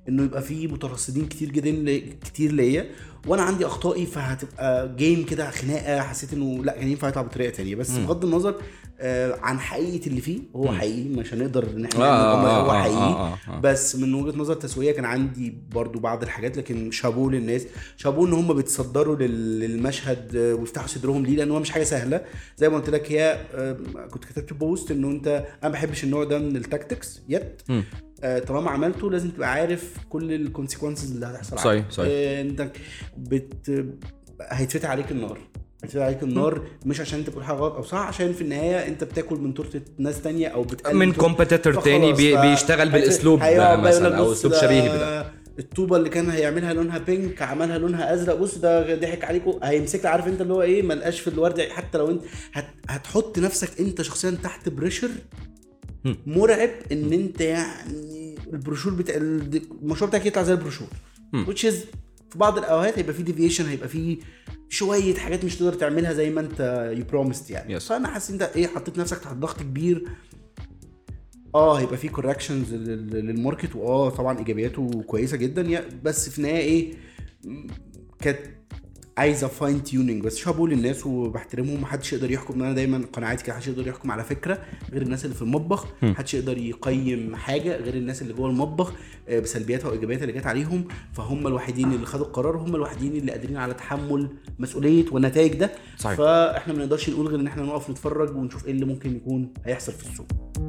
انه يبقى في مترصدين كتير جدا لي- كتير ليا وانا عندي اخطائي فهتبقى جيم كده خناقه حسيت انه لا كان ينفع يطلع بطريقه تانية بس بغض النظر آه عن حقيقه اللي فيه هو حقيقي مش هنقدر ان احنا آه، نقول هو آه، آه، حقيقي آه، آه. بس من وجهه نظر تسويقيه كان عندي برضو بعض الحاجات لكن شابوه للناس شابوه ان هم بيتصدروا لل- للمشهد آه، ويفتحوا صدرهم ليه لان هو مش حاجه سهله زي ما قلت لك هي آه، كنت كتبت بوست انه انت انا ما بحبش النوع ده من التاكتكس يت مم. آه، طالما عملته لازم تبقى عارف كل الكونسيكونسز اللي هتحصل صحيح، عليك. صحيح. آه، انت بت هيتفتح عليك النار هيتفتح عليك النار مش عشان انت بتقول حاجه غلط او صح عشان في النهايه انت بتاكل من تورته ناس تانية او بتقلل من تورتة- competitor فخلاص، تاني بي- ف- بيشتغل هيت- بالأسلوب ده هيقعد بقى يقول مثلاً لك أو بص أسلوب ده شبيه بده. الطوبه اللي كان هيعملها لونها بينك عملها لونها ازرق بص ده ضحك عليكم هيمسك عارف انت اللي هو ايه ملقاش في الورد حتى لو انت هت هتحط نفسك انت شخصيا تحت بريشر هم. مرعب ان انت يعني البروشور بتاع المشروع بتاعك يطلع زي البروشور هم. which is في بعض الاوقات هيبقى في ديفيشن هيبقى في شويه حاجات مش تقدر تعملها زي ما انت يو بروميسد يعني Yes. فانا حاسس انت ايه حطيت نفسك تحت ضغط كبير اه هيبقى في كوركشنز للماركت واه طبعا ايجابياته كويسه جدا يا- بس في النهايه ايه م- كانت عايزه فاين تيوننج بس شابو للناس وبحترمهم محدش يقدر يحكم انا دايما قناعتي كده محدش يقدر يحكم على فكره غير الناس اللي في المطبخ محدش يقدر يقيم حاجه غير الناس اللي جوه المطبخ آه، بسلبياتها وايجابياتها اللي جت عليهم فهم الوحيدين اللي خدوا القرار هم الوحيدين اللي قادرين على تحمل مسؤوليه والنتائج ده صحيح. فاحنا ما نقدرش نقول غير ان احنا نقف نتفرج ونشوف ايه اللي ممكن يكون هيحصل في السوق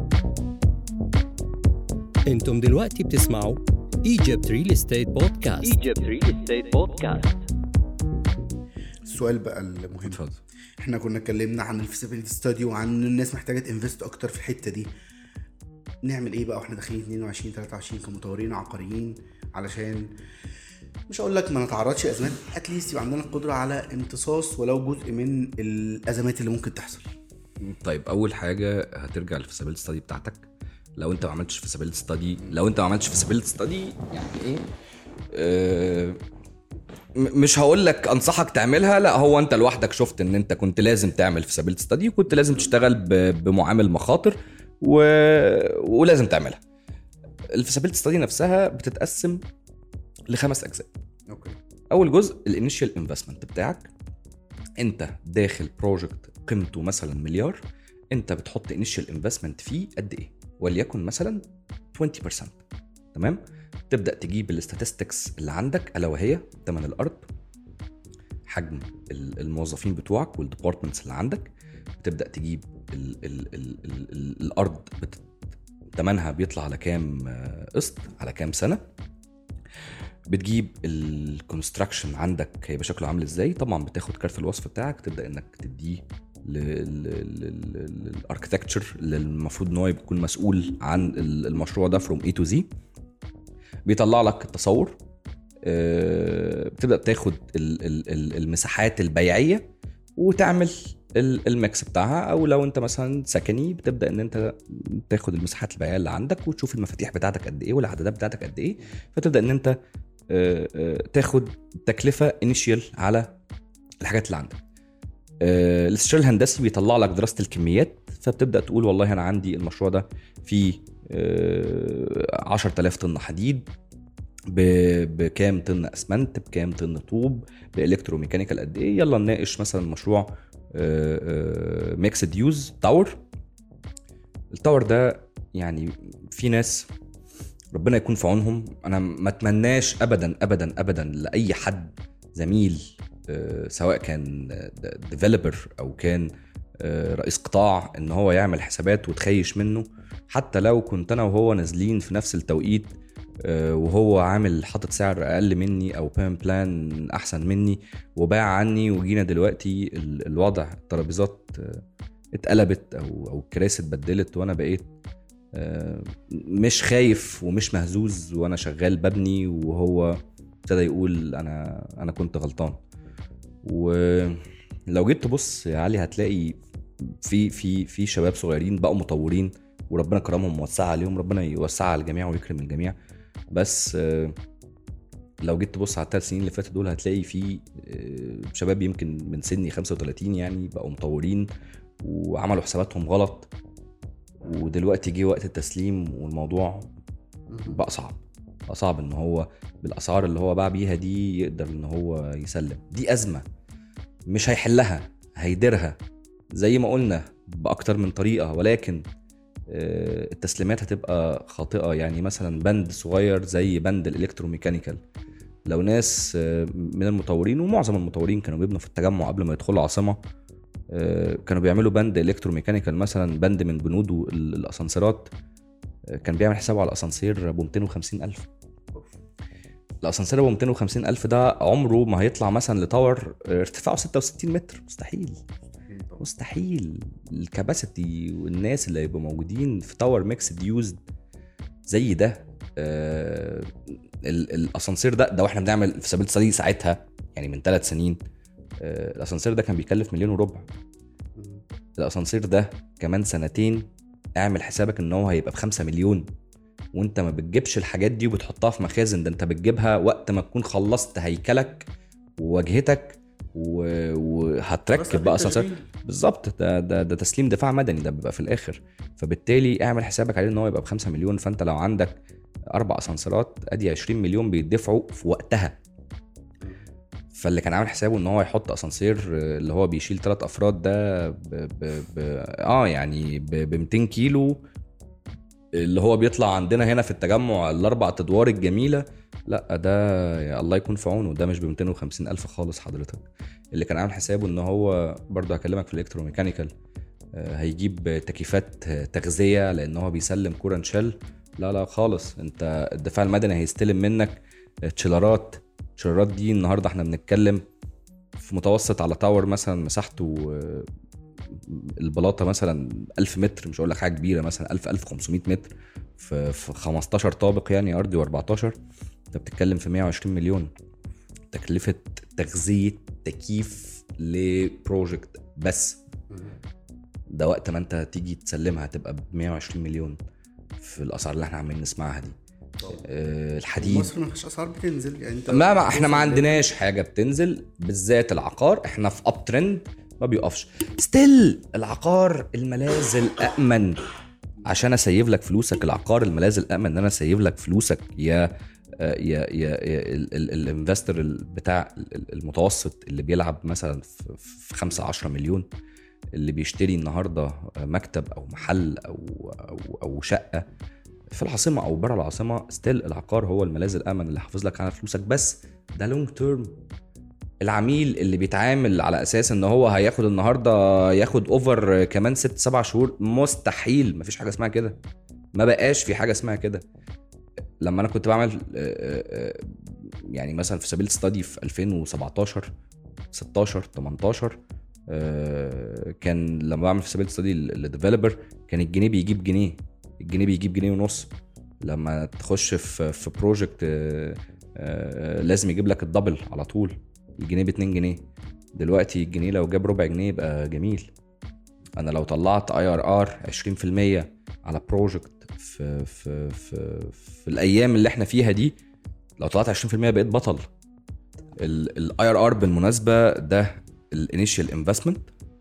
انتم دلوقتي بتسمعوا Egypt Real Estate Podcast Egypt Real Estate Podcast. السؤال بقى المهم اتفضل احنا كنا اتكلمنا عن الفيزيبيليتي ستادي وعن الناس محتاجه تنفست اكتر في الحته دي نعمل ايه بقى واحنا داخلين 22 23 كمطورين عقاريين علشان مش هقول لك ما نتعرضش لازمات اتليست يبقى عندنا القدره على امتصاص ولو جزء من الازمات اللي ممكن تحصل طيب اول حاجه هترجع للفيسابيلتي ستادي بتاعتك لو انت ما عملتش فيسابيلتي ستادي لو انت ما عملتش فيسابيلتي ستادي يعني ايه آه م- مش هقول لك انصحك تعملها لا هو انت لوحدك شفت ان انت كنت لازم تعمل فيسابيلتي ستادي وكنت لازم تشتغل ب- بمعامل مخاطر و... ولازم تعملها الفيسابيلتي ستادي نفسها بتتقسم لخمس اجزاء اوكي اول جزء الانيشال انفستمنت بتاعك انت داخل بروجكت قيمته مثلا مليار انت بتحط انيشال انفستمنت فيه قد ايه وليكن مثلا 20% تمام تبدا تجيب الاستاتستكس اللي عندك الا وهي ثمن الارض حجم ال- الموظفين بتوعك والديبارتمنتس اللي عندك بتبدا تجيب ال ال ال ال ال الارض بت- ثمنها بيطلع على كام آه، قسط على كام سنه بتجيب الكونستراكشن عندك هيبقى شكله عامل ازاي طبعا بتاخد كارت الوصف بتاعك تبدا انك تديه للاركتكتشر اللي المفروض ان هو يكون مسؤول عن ال- المشروع ده فروم اي تو زي بيطلع لك التصور آه، بتبدا تاخد ال- ال- ال- المساحات البيعيه وتعمل ال- الميكس بتاعها او لو انت مثلا سكني بتبدا ان انت تاخد المساحات البيعيه اللي عندك وتشوف المفاتيح بتاعتك قد ايه والعدادات بتاعتك قد ايه فتبدا ان انت آه، آه، تاخد تكلفه انيشيال على الحاجات اللي عندك آه، الاستشاري الهندسي بيطلع لك دراسه الكميات فبتبدا تقول والله انا عندي المشروع ده فيه آه، 10000 طن حديد ب- بكام طن اسمنت بكام طن طوب بالكتروميكانيكال قد ايه يلا نناقش مثلا مشروع ميكسد يوز تاور التاور ده يعني في ناس ربنا يكون في عونهم انا ما اتمناش ابدا ابدا ابدا لاي حد زميل آه، سواء كان ديفلوبر او كان آه، رئيس قطاع ان هو يعمل حسابات وتخيش منه حتى لو كنت انا وهو نازلين في نفس التوقيت آه، وهو عامل حاطط سعر اقل مني او بيم بلان احسن مني وباع عني وجينا دلوقتي ال- الوضع الترابيزات آه، اتقلبت او او الكراسي اتبدلت وانا بقيت آه، مش خايف ومش مهزوز وانا شغال ببني وهو ابتدى يقول انا انا كنت غلطان ولو جيت تبص يا علي هتلاقي في في في شباب صغيرين بقوا مطورين وربنا كرمهم ووسع عليهم ربنا يوسع على الجميع ويكرم الجميع بس آه، لو جيت تبص على الثلاث سنين اللي فاتوا دول هتلاقي في آه، شباب يمكن من سني 35 يعني بقوا مطورين وعملوا حساباتهم غلط ودلوقتي جه وقت التسليم والموضوع بقى صعب بقى صعب ان هو بالاسعار اللي هو باع بيها دي يقدر ان هو يسلم دي ازمه مش هيحلها هيديرها زي ما قلنا باكتر من طريقه ولكن آه، التسليمات هتبقى خاطئه يعني مثلا بند صغير زي بند الالكتروميكانيكال لو ناس آه، من المطورين ومعظم المطورين كانوا بيبنوا في التجمع قبل ما يدخلوا العاصمه آه، كانوا بيعملوا بند الكتروميكانيكال مثلا بند من بنود ال- الاسانسيرات آه، كان بيعمل حسابه على الاسانسير ب 250 الف الاسانسير ابو 250 الف ده عمره ما هيطلع مثلا لتاور آه، ارتفاعه 66 متر مستحيل مستحيل الكباسيتي والناس اللي هيبقوا موجودين في تاور ميكس يوزد زي ده آه ال- الاسانسير ده ده واحنا بنعمل في سبيل الصديق ساعتها يعني من ثلاث سنين آه الاسانسير ده كان بيكلف مليون وربع الاسانسير ده كمان سنتين اعمل حسابك ان هو هيبقى بخمسة مليون وانت ما بتجيبش الحاجات دي وبتحطها في مخازن ده انت بتجيبها وقت ما تكون خلصت هيكلك وواجهتك و- وهتركب بقى اسانسير بالظبط ده, ده ده تسليم دفاع مدني ده بيبقى في الاخر فبالتالي اعمل حسابك عليه ان هو يبقى ب 5 مليون فانت لو عندك اربع اسانسيرات ادي 20 مليون بيدفعوا في وقتها فاللي كان عامل حسابه ان هو يحط اسانسير آه، اللي هو بيشيل ثلاث افراد ده ب ب ب اه يعني ب 200 كيلو اللي هو بيطلع عندنا هنا في التجمع الاربع ادوار الجميله لا ده يا الله يكون في عونه ده مش ب 250 الف خالص حضرتك اللي كان عامل حسابه ان هو برضه هكلمك في الالكتروميكانيكال آه، هيجيب تكييفات آه، تغذيه لان هو بيسلم كورن شيل لا لا خالص انت الدفاع المدني هيستلم منك آه، تشيلرات التشيلرات دي النهارده احنا بنتكلم في متوسط على تاور مثلا مساحته آه، البلاطه مثلا 1000 متر مش هقول لك حاجه كبيره مثلا 1000 1500 متر في في 15 طابق يعني ارضي و14 انت بتتكلم في 120 مليون تكلفه تغذيه تكييف لبروجكت بس ده وقت ما انت تيجي تسلمها هتبقى ب 120 مليون في الاسعار اللي احنا عمالين نسمعها دي آه، الحديد مصر ما فيش اسعار بتنزل يعني انت ما, ما احنا ما عندناش حاجه بتنزل بالذات العقار احنا في اب ترند ما بيقفش ستيل العقار الملاذ الامن عشان اسيب لك فلوسك العقار الملاذ الامن ان انا اسيب لك فلوسك يا يا يا, يا الانفستور بتاع ال- ال- المتوسط اللي بيلعب مثلا في- في 5 10 مليون اللي بيشتري النهارده مكتب او محل او او او شقه في العاصمه او بره العاصمه ستيل العقار هو الملاذ الامن اللي حافظ لك على فلوسك بس ده لونج تيرم العميل اللي بيتعامل على اساس ان هو هياخد النهارده ياخد اوفر كمان ست سبع شهور مستحيل مفيش حاجه اسمها كده ما بقاش في حاجه اسمها كده لما انا كنت بعمل آه، آه، يعني مثلا في سبيل ستادي في 2017 16 18 آه، كان لما بعمل في سبيل ستادي للديفلوبر كان الجنيه بيجيب جنيه الجنيه بيجيب جنيه ونص لما تخش في في بروجكت لازم يجيب لك الدبل على طول الجنيه ب 2 جنيه دلوقتي الجنيه لو جاب ربع جنيه يبقى جميل انا لو طلعت اي ار ار 20% على بروجكت في في في في الايام اللي احنا فيها دي لو طلعت 20% بقيت بطل الاي ار ار بالمناسبه ده الانيشال انفستمنت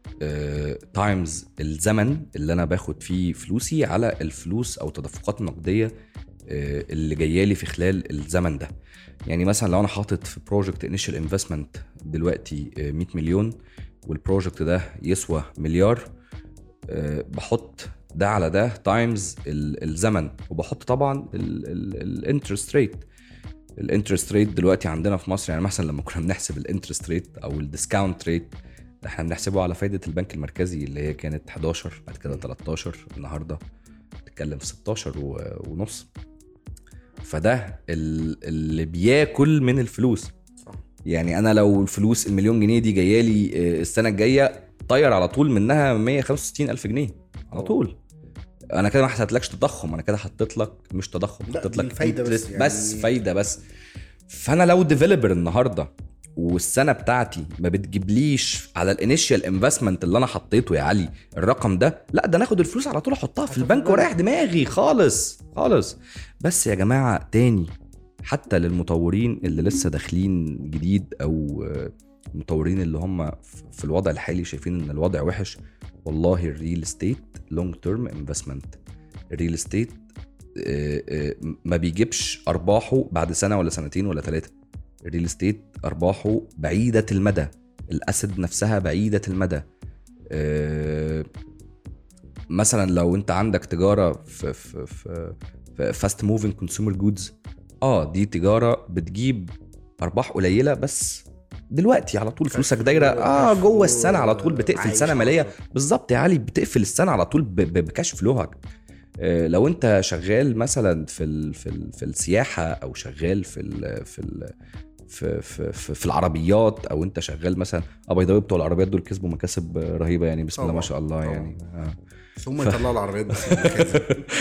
تايمز الزمن اللي انا باخد فيه فلوسي على الفلوس او تدفقات النقديه آه، اللي جايه لي في خلال الزمن ده يعني مثلا لو انا حاطط في بروجكت انيشال انفستمنت دلوقتي آه، 100 مليون والبروجكت ده يسوى مليار آه، بحط ده على ده تايمز الزمن وبحط طبعا الانترست ريت الانترست ريت دلوقتي عندنا في مصر يعني مثلا لما كنا بنحسب الانترست ريت او الديسكاونت ريت احنا بنحسبه على فايده البنك المركزي اللي هي كانت 11 بعد كده 13 النهارده بتتكلم في 16 و- ونص فده ال- اللي بياكل من الفلوس صح. يعني انا لو الفلوس المليون جنيه دي جايه لي آه، السنه الجايه طير على طول منها 165 الف جنيه على طول انا كده ما حسبتلكش تضخم انا كده حطيت لك مش تضخم لا، حطيت دي لك فايدة بس interest يعني. بس فايده بس فانا لو ديفلوبر النهارده والسنه بتاعتي ما بتجيبليش على الانيشال انفستمنت اللي انا حطيته يا علي الرقم ده لا ده ناخد الفلوس على طول احطها في البنك ورايح دماغي خالص خالص بس يا جماعه تاني حتى للمطورين اللي لسه داخلين جديد او آه، المطورين اللي هم في- في الوضع الحالي شايفين ان الوضع وحش والله الريل استيت لونج تيرم انفستمنت الريل استيت آه، آه، ما بيجيبش ارباحه بعد سنه ولا سنتين ولا ثلاثه الريل استيت ارباحه بعيده المدى الاسد نفسها بعيده المدى آه، مثلا لو انت عندك تجاره في في في فاست موفينج كونسيومر جودز اه دي تجاره بتجيب ارباح قليله بس دلوقتي على طول فلوسك دايره اه جوه السنه على طول بتقفل عايش سنه على ماليه طول. بالظبط يا علي بتقفل السنه على طول ب- ب- بكاش فلوهك آه، لو انت شغال مثلا في ال في ال في السياحه او شغال في ال في ال في, في, في, في العربيات او انت شغال مثلا اه باي ذا بتوع العربيات دول كسبوا مكاسب رهيبه يعني بسم الله ما طبعاً، شاء الله طبعاً. يعني آه. بس هم يطلعوا العربيات بس من المكاتب.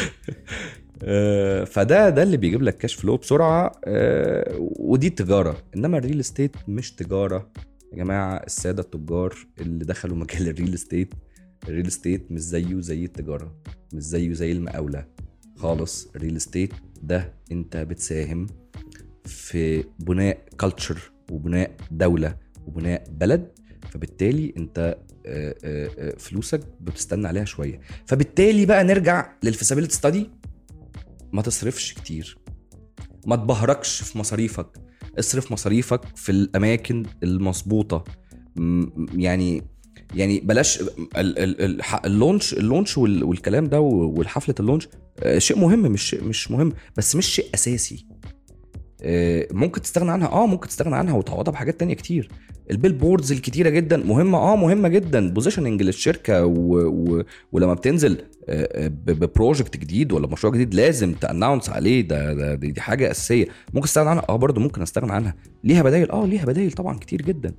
آه، فده ده اللي بيجيب لك كاش فلو بسرعه آه، ودي التجاره انما الريل استيت مش تجاره يا جماعه الساده التجار اللي دخلوا مجال الريل استيت الريل استيت مش زيه زي التجاره مش زيه زي المقاوله خالص الريل استيت ده انت بتساهم في بناء كلتشر وبناء دوله وبناء بلد فبالتالي انت آه، آه، آه، فلوسك بتستنى عليها شويه فبالتالي بقى نرجع للفيسابيلتي ستادي ما تصرفش كتير ما تبهركش في مصاريفك اصرف مصاريفك في الاماكن المظبوطه م- يعني يعني بلاش ال- ال- ال- ح- اللونش اللونش وال- والكلام ده والحفله اللونش آه، شيء مهم مش مش مهم بس مش شيء اساسي آه، ممكن تستغنى عنها اه ممكن تستغنى عنها وتعوضها بحاجات تانية كتير البيل بوردز الكتيره جدا مهمه اه مهمه جدا بوزيشننج للشركه و... و... ولما بتنزل آه، آه، ب- ببروجكت جديد ولا مشروع جديد لازم تاناونس عليه ده, ده دي, دي حاجه اساسيه ممكن استغنى عنها اه برضه ممكن استغنى عنها ليها بدايل اه ليها بدايل طبعا كتير جدا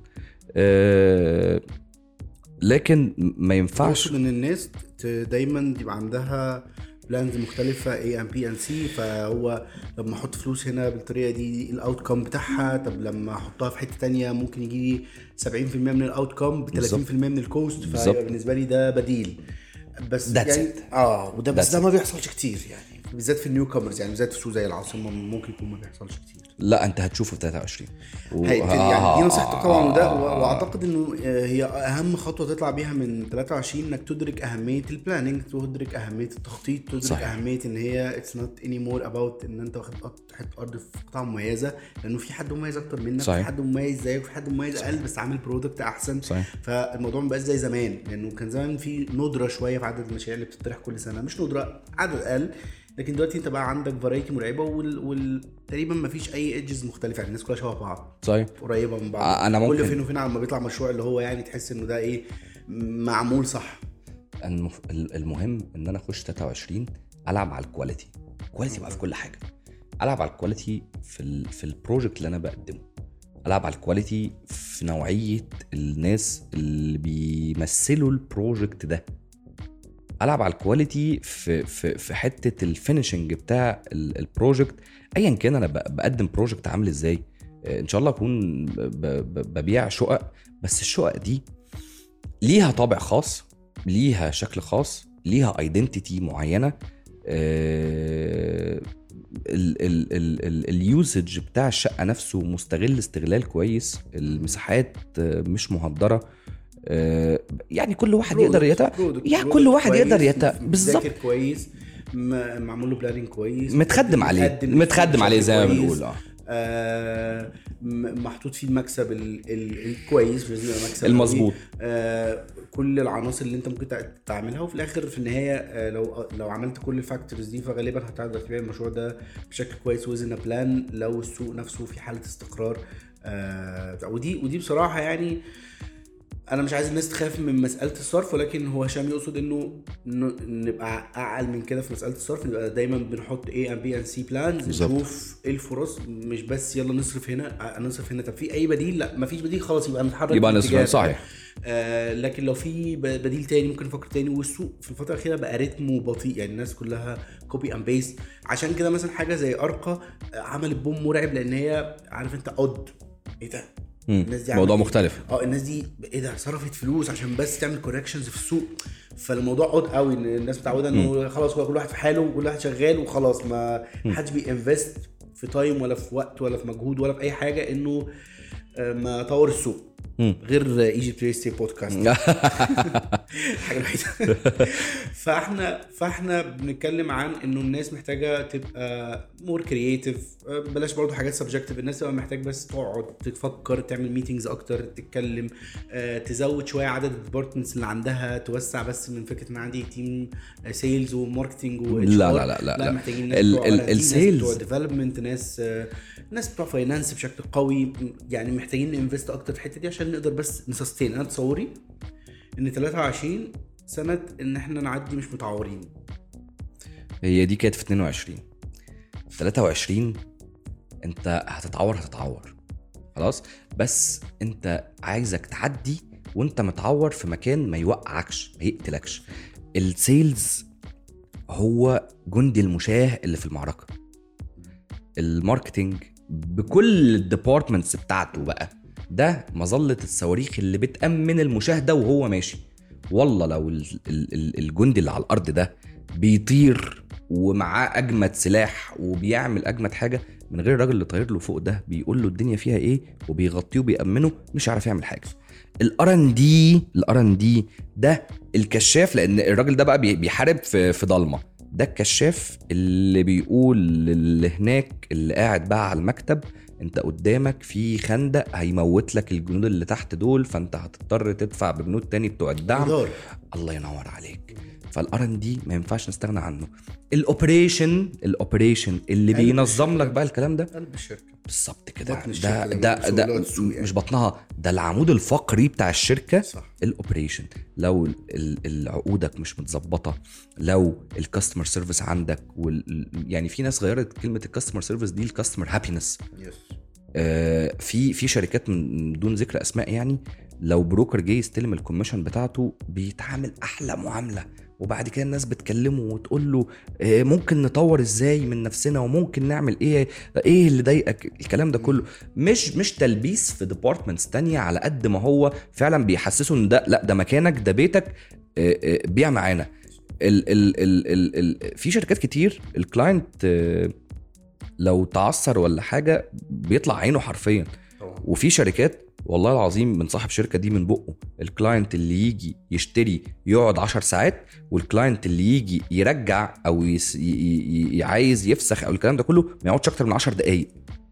آه لكن ما ينفعش اقصد ان الناس ت- دايما يبقى عندها بلانز مختلفة A and B and C فهو لما احط فلوس هنا بالطريقة دي الاوت كوم بتاعها طب لما احطها في حتة تانية ممكن يجي لي 70% من الاوت كوم ب 30% بالظبط. من الكوست بالظبط. فيبقى بالنسبة لي ده بديل بس That's يعني it. اه وده بس That's ده ما بيحصلش كتير يعني بالذات في النيو كومرز يعني بالذات في سوق زي العاصمة ممكن يكون ما بيحصلش كتير لا انت هتشوفه في 23 و... هيبتدي يعني دي نصيحتي طبعا وده و- آه. واعتقد انه آه، هي اهم خطوه تطلع بيها من 23 انك تدرك اهميه البلاننج تدرك اهميه التخطيط تدرك صحيح. صحيح. اهميه ان هي اتس نوت اني مور اباوت ان انت واخد قط- حته ارض في قطعه مميزه لانه في حد مميز اكتر منك صحيح. في حد مميز زيك في حد مميز اقل بس عامل برودكت احسن صحيح. فالموضوع ما بقاش زي زمان لانه كان زمان في ندره شويه في عدد المشاريع اللي بتطرح كل سنه مش ندره عدد اقل لكن دلوقتي انت بقى عندك فرايتي مرعبه وال... وال... تقريبا ما فيش اي ايدجز مختلفه يعني الناس كلها شبه بعض صحيح قريبه من بعض آه، أنا كل ممكن- فين وفين لما بيطلع مشروع اللي هو يعني تحس انه ده ايه معمول صح المف... المهم ان انا اخش 23 العب على الكواليتي الكواليتي بقى في كل حاجه العب على الكواليتي في ال... في البروجكت اللي انا بقدمه العب على الكواليتي في نوعيه الناس اللي بيمثلوا البروجكت ده العب على الكواليتي في في في حته الفينشنج بتاع ال- البروجكت ايا كان انا ب- بقدم بروجكت عامل ازاي آه، ان شاء الله اكون ب- ب- ببيع شقق بس الشقق دي ليها طابع خاص ليها شكل خاص ليها ايدنتيتي معينه اليوزج بتاع الشقه نفسه مستغل استغلال كويس المساحات آه، مش مهدره آه، يعني كل واحد يقدر يت... برودكت- يعني برودكت كل واحد كويس، يقدر يت... مذاكر بالظبط كويس م- معمول له بلاننج كويس متخدم عليه متقدم متخدم عليه زي ما بشكل بنقول كويس. اه آه م- محطوط فيه المكسب ال- ال- الكويس مش لازم يبقى مكسب المظبوط. قوي. آه كل العناصر اللي انت ممكن تع- تعملها وفي الاخر في النهايه آه لو لو عملت كل الفاكتورز دي فغالبا هتقدر تبيع المشروع ده بشكل كويس وزن بلان لو السوق نفسه في حاله استقرار آه ودي ودي بصراحه يعني انا مش عايز الناس تخاف من مساله الصرف ولكن هو هشام يقصد انه ن- نبقى اعقل من كده في مساله الصرف نبقى دايما بنحط A and B and C plans بالظبط. نشوف ايه الفرص مش بس يلا نصرف هنا آه، نصرف هنا طب في اي بديل لا مفيش بديل خلاص يبقى نتحرك يبقى في نصرف، الاتجاه. صحيح. آه لكن لو في ب- بديل تاني ممكن نفكر تاني والسوق في الفتره الاخيره بقى رتمه بطيء يعني الناس كلها كوبي اند بيست عشان كده مثلا حاجه زي ارقى آه، عملت بوم مرعب لان هي عارف انت اود ايه ده مم. الناس دي موضوع عملت- مختلف اه الناس دي ايه ده صرفت فلوس عشان بس تعمل كوركشنز في السوق فالموضوع عود قوي ان الناس متعوده انه خلاص هو كل واحد في حاله وكل واحد شغال وخلاص ما حدش بينفست في تايم ولا في وقت ولا في مجهود ولا في اي حاجه انه آه، ما طور السوق مم. غير ايجيبت ريل استيت بودكاست الحاجه الوحيده فاحنا فاحنا بنتكلم عن انه الناس محتاجه تبقى مور كرييتيف بلاش برضو حاجات سبجكتيف الناس تبقى محتاج بس تقعد تفكر تعمل ميتنجز اكتر تتكلم آه، تزود شويه عدد الديبارتمنتس اللي عندها توسع بس من فكره ان عندي تيم سيلز وماركتنج و لا، لا، لا، لا، لا لا. محتاجين ناس ال- بتوع ال- R&D، ناس السيلز- بتوع ديفلوبمنت ناس آه، ناس بتوع فاينانس بشكل قوي يعني محتاجين ننفست اكتر في الحته دي عشان نقدر بس نسستين انا تصوري ان 23 سنه ان احنا نعدي مش متعورين هي دي كانت في 22 23 انت هتتعور هتتعور خلاص بس انت عايزك تعدي وانت متعور في مكان ما يوقعكش ما يقتلكش السيلز هو جندي المشاه اللي في المعركه الماركتينج بكل الديبارتمنتس بتاعته بقى ده مظله الصواريخ اللي بتامن المشاهده وهو ماشي والله لو ال- ال- ال- الجندي اللي على الارض ده بيطير ومعاه اجمد سلاح وبيعمل اجمد حاجه من غير الراجل اللي طاير له فوق ده بيقول له الدنيا فيها ايه وبيغطيه وبيامنه مش هيعرف يعمل حاجه الار ان دي الار ان دي ده الكشاف لان الراجل ده بقى بي- بيحارب في في ضلمه ده الكشاف اللي بيقول للي هناك اللي قاعد بقى على المكتب انت قدامك في خندق هيموت لك الجنود اللي تحت دول فانت هتضطر تدفع بجنود تاني بتوع الدعم إدارة. الله ينور عليك فالار ان دي ما ينفعش نستغنى عنه الاوبريشن الاوبريشن اللي قلب بينظم الشركة. لك بقى الكلام ده قلب الشركه بالظبط كده بطن ده الشركة زي ما ده بيقولوا ده لغة السوق يعني. مش بطنها ده العمود الفقري بتاع الشركه صح الاوبريشن لو ال- ال- العقودك مش متظبطه لو الكاستمر سيرفيس عندك وال يعني في ناس غيرت كلمه الكاستمر سيرفيس دي الكاستمر هابينس يس آه، في في شركات من دون ذكر اسماء يعني لو بروكر جه يستلم الكوميشن بتاعته بيتعامل احلى معامله وبعد كده الناس بتكلمه وتقول له آه، ممكن نطور ازاي من نفسنا وممكن نعمل ايه ايه اللي ضايقك الكلام ده كله مش مش تلبيس في ديبارتمنتس تانية على قد ما هو فعلا بيحسسوا ان ده لا ده مكانك ده بيتك آه، آه، بيع معانا ال ال ال ال ال في شركات كتير الكلاينت آه، لو تعثر ولا حاجه بيطلع عينه حرفيا طبعا وفي شركات والله العظيم من صاحب شركه دي من بقه الكلاينت اللي يجي يشتري يقعد 10 ساعات والكلاينت اللي يجي يرجع او يس ي- ي- ي- عايز يفسخ او الكلام ده كله ما يقعدش اكتر من 10 دقائق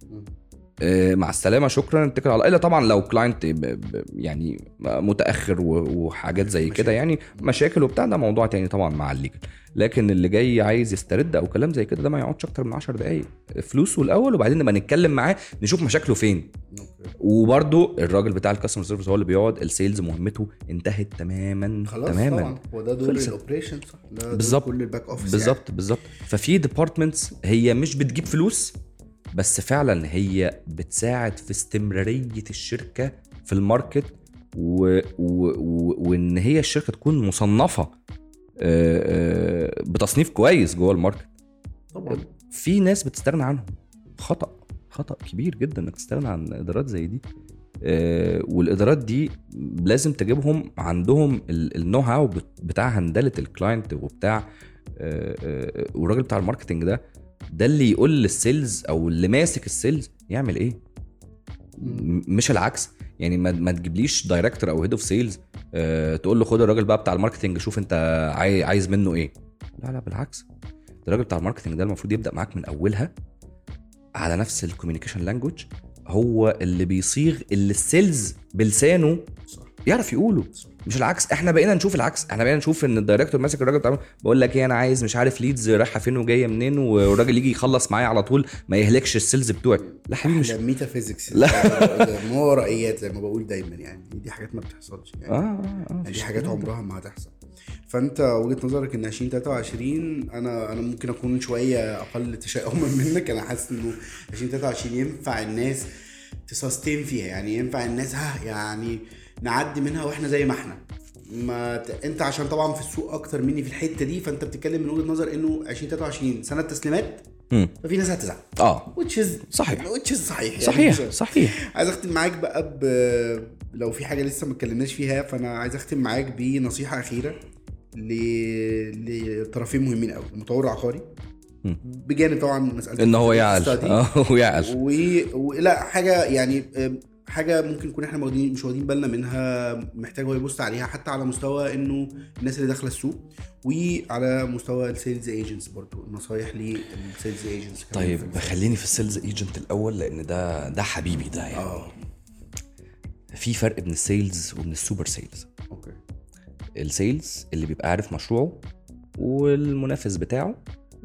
آه، مع السلامه شكرا اتكل على الله الا طبعا لو كلاينت ب- ب- يعني متاخر و- وحاجات زي كده يعني مشاكل وبتاع ده موضوع تاني طبعا مع الليجل لكن اللي جاي عايز يسترد او كلام زي كده ده ما يقعدش اكتر من 10 دقائق فلوسه الاول وبعدين نبقى نتكلم معاه نشوف مشاكله فين وبرده الراجل بتاع الكاستمر سيرفيس هو اللي بيقعد السيلز مهمته انتهت تماما خلاص تماما طبعا هو ده دور خلصت. الاوبريشن صح ده دور بالظبط. كل الباك اوفيس بالظبط بالظبط ففي ديبارتمنتس هي مش بتجيب فلوس بس فعلا هي بتساعد في استمراريه الشركه في الماركت و... و... و... وان هي الشركه تكون مصنفه آه، آه، بتصنيف كويس جوه الماركت طبعا في ناس بتستغنى عنهم خطا خطا كبير جدا انك تستغنى عن ادارات زي دي آه، والادارات دي لازم تجيبهم عندهم ال- النو هاو بت- بتاع هندله الكلاينت وبتاع آه، آه، والراجل بتاع الماركتنج ده ده اللي يقول للسيلز او اللي ماسك السيلز يعمل ايه م- مش العكس يعني ما, ما تجيبليش دايركتور او هيد اوف سيلز تقول له خد الراجل بقى بتاع الماركتنج شوف انت عاي- عايز منه ايه لا لا بالعكس ده الراجل بتاع الماركتنج ده المفروض يبدا معاك من اولها على نفس الكوميونيكيشن لانجوج هو اللي بيصيغ اللي السيلز بلسانه صح يعرف يقوله مش العكس احنا بقينا نشوف العكس احنا بقينا نشوف ان الدايركتور ماسك الراجل بتاع بقول لك ايه انا عايز مش عارف ليدز رايحه فين وجايه منين والراجل يجي يخلص معايا على طول ما يهلكش السيلز بتوعي لا حبيبي مش ده ميتافيزيكس لا. ده ما ورائيات زي ما بقول دايما يعني دي حاجات ما بتحصلش يعني اه اه اه دي مفيش حاجات كلام. عمرها ما هتحصل فانت وجهه نظرك ان 2023 انا انا ممكن اكون شويه اقل تشاؤما منك انا حاسس انه 2023 ينفع الناس تسستين فيها يعني ينفع الناس ها يعني نعدي منها واحنا زي ما احنا ما ت... انت عشان طبعا في السوق اكتر مني في الحته دي فانت بتتكلم من وجهه نظر انه 2023 سنه تسليمات مم. ففي ناس هتزعل اه which is صحيح. which is صحيح يعني صحيح مش- صحيح عايز اختم معاك بقى ب... لو في حاجه لسه ما اتكلمناش فيها فانا عايز اختم معاك بنصيحه اخيره ل... لطرفين مهمين قوي المطور العقاري مم. بجانب طبعا مساله ان هو يعقل الستادي. اه ويعقل و... ولا حاجه يعني آم، حاجه ممكن نكون احنا واخدين مش واخدين بالنا منها محتاج هو يبص عليها حتى على مستوى انه الناس اللي داخله السوق وعلى مستوى السيلز ايجنتس برضو النصايح للسيلز ايجنتس طيب خليني في السيلز ايجنت الاول لان ده ده حبيبي ده يعني اه في فرق بين السيلز وبين السوبر سيلز اوكي السيلز اللي بيبقى عارف مشروعه والمنافس بتاعه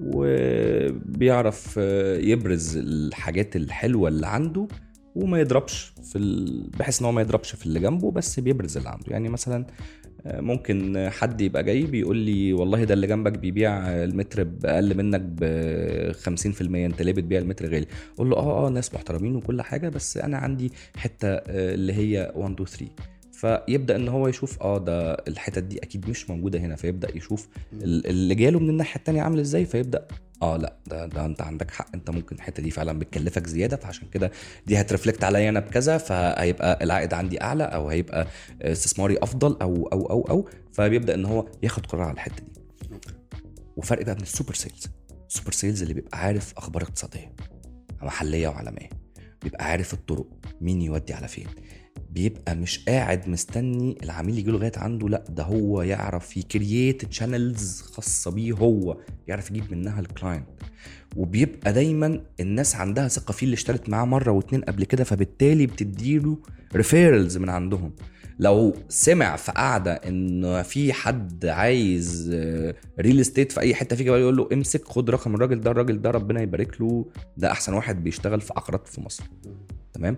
وبيعرف آه، يبرز الحاجات الحلوه اللي عنده وما يضربش في ال... بحيث ان هو ما يضربش في اللي جنبه بس بيبرز اللي عنده يعني مثلا آه، ممكن حد يبقى جاي بيقول لي والله ده اللي جنبك بيبيع المتر باقل منك ب 50% انت ليه بتبيع المتر غالي؟ اقول له اه اه ناس محترمين وكل حاجه بس انا عندي حته آه، اللي هي 1 2 3 فيبدا ان هو يشوف اه ده الحتت دي اكيد مش موجوده هنا فيبدا يشوف ال- اللي جاله من الناحيه التانيه عامل ازاي فيبدا اه لا ده, ده انت عندك حق انت ممكن الحته دي فعلا بتكلفك زياده فعشان كده دي هترفلكت عليا انا بكذا فهيبقى العائد عندي اعلى او هيبقى استثماري افضل او او او او فبيبدا ان هو ياخد قرار على الحته دي وفرق بقى من السوبر سيلز السوبر سيلز اللي بيبقى عارف اخبار اقتصاديه محليه وعالميه بيبقى عارف الطرق مين يودي على فين بيبقى مش قاعد مستني العميل يجي له لغايه عنده لا ده هو يعرف يكرييت تشانلز خاصه بيه هو يعرف يجيب منها الكلاينت وبيبقى دايما الناس عندها ثقه فيه اللي اشترت معاه مره واتنين قبل كده فبالتالي بتديله ريفيرلز من عندهم لو سمع في قعده ان في حد عايز ريل استيت في اي حته فيك يقول له امسك خد رقم الراجل ده الراجل ده ربنا يبارك له ده احسن واحد بيشتغل في عقارات في مصر تمام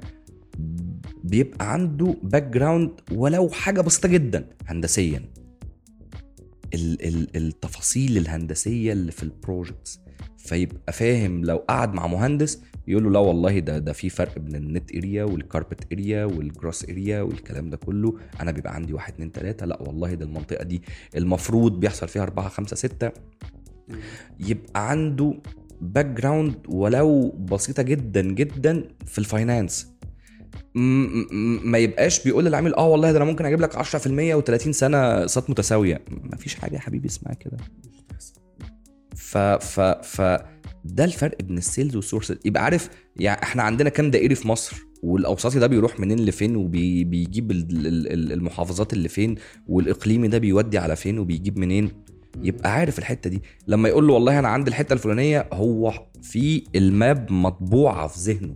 بيبقى عنده باك جراوند ولو حاجه بسيطه جدا هندسيا ال- ال- التفاصيل الهندسيه اللي في البروجكتس فيبقى فاهم لو قعد مع مهندس يقول له لا والله ده ده في فرق بين النت اريا والكاربت اريا والجروس اريا والكلام ده كله انا بيبقى عندي واحد اتنين تلاته لا والله ده المنطقه دي المفروض بيحصل فيها اربعه خمسه سته يبقى عنده باك جراوند ولو بسيطه جدا جدا في الفاينانس م- م- ما يبقاش بيقول للعميل اه والله ده انا ممكن اجيب لك 10% و30 سنه اقساط متساويه ما فيش حاجه يا حبيبي اسمها كده ف ف ف ده الفرق بين السيلز والسورس يبقى عارف يعني احنا عندنا كام دائري في مصر والاوساطي ده بيروح منين لفين وبيجيب المحافظات اللي فين والاقليمي ده بيودي على فين وبيجيب منين يبقى عارف الحته دي لما يقول له والله انا عندي الحته الفلانيه هو في الماب مطبوعه في ذهنه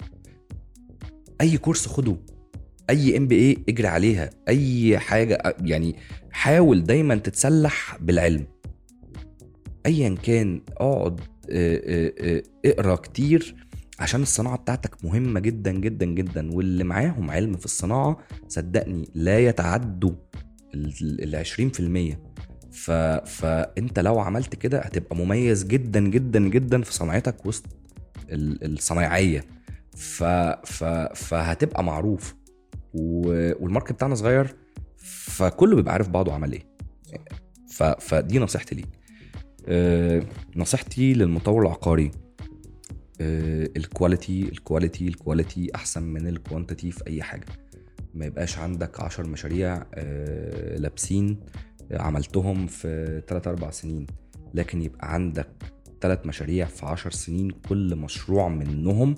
اي كورس خده اي ام بي اي اجري عليها اي حاجه يعني حاول دايما تتسلح بالعلم ايا كان اقعد اه، اه، اه، اقرا كتير عشان الصناعه بتاعتك مهمه جدا جدا جدا واللي معاهم علم في الصناعه صدقني لا يتعدوا ال 20% ف... فانت لو عملت كده هتبقى مميز جدا جدا جدا في صناعتك وسط ال- الصنايعيه ف... ف... فهتبقى معروف و... والماركت بتاعنا صغير فكله بيبقى عارف بعضه عمل ايه ف... فدي نصيحتي ليك أه... نصيحتي للمطور العقاري أه... الكواليتي الكواليتي الكواليتي احسن من الكوانتيتي في اي حاجه ما يبقاش عندك عشر مشاريع أه... لابسين عملتهم في 3 4 سنين لكن يبقى عندك ثلاث مشاريع في 10 سنين كل مشروع منهم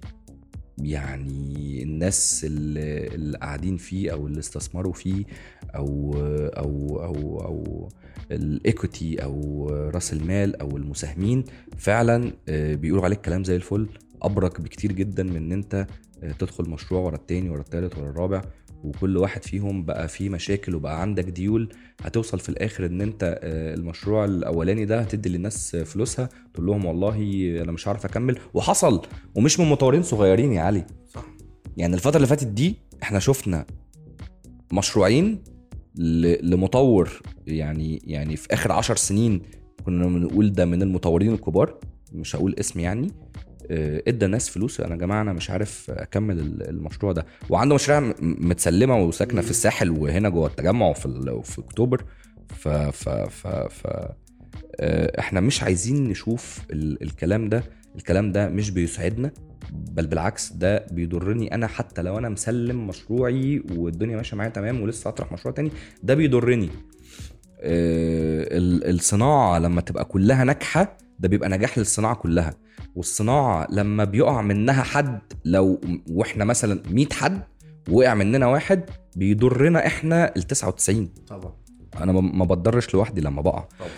يعني الناس اللي, اللي قاعدين فيه او اللي استثمروا فيه او او او او الايكوتي او راس المال او المساهمين فعلا آه، بيقولوا عليك كلام زي الفل ابرك بكتير جدا من ان انت آه، تدخل مشروع ورا التاني ورا التالت ورا الرابع وكل واحد فيهم بقى فيه مشاكل وبقى عندك ديول هتوصل في الاخر ان انت آه، المشروع الاولاني ده هتدي للناس فلوسها تقول لهم والله انا مش هعرف اكمل وحصل ومش من مطورين صغيرين يا علي صح يعني الفتره اللي فاتت دي احنا شفنا مشروعين ل- لمطور يعني يعني في اخر عشر سنين كنا بنقول ده من المطورين الكبار مش هقول اسم يعني آه، ادى الناس فلوس انا يا جماعه انا مش عارف اكمل ال- المشروع ده وعنده مشاريع م- متسلمه وساكنه في الساحل وهنا جوه التجمع وفي ال- في اكتوبر ف ف ف ف آه، احنا مش عايزين نشوف ال- الكلام ده الكلام ده مش بيسعدنا بل بالعكس ده بيضرني انا حتى لو انا مسلم مشروعي والدنيا ماشيه معايا تمام ولسه اطرح مشروع تاني ده بيضرني آه، ال- الصناعه لما تبقى كلها ناجحه ده بيبقى نجاح للصناعه كلها والصناعه لما بيقع منها حد لو واحنا مثلا 100 حد وقع مننا واحد بيضرنا احنا ال 99 طبعا انا ما- ما بتضرش لوحدي لما بقع طبعا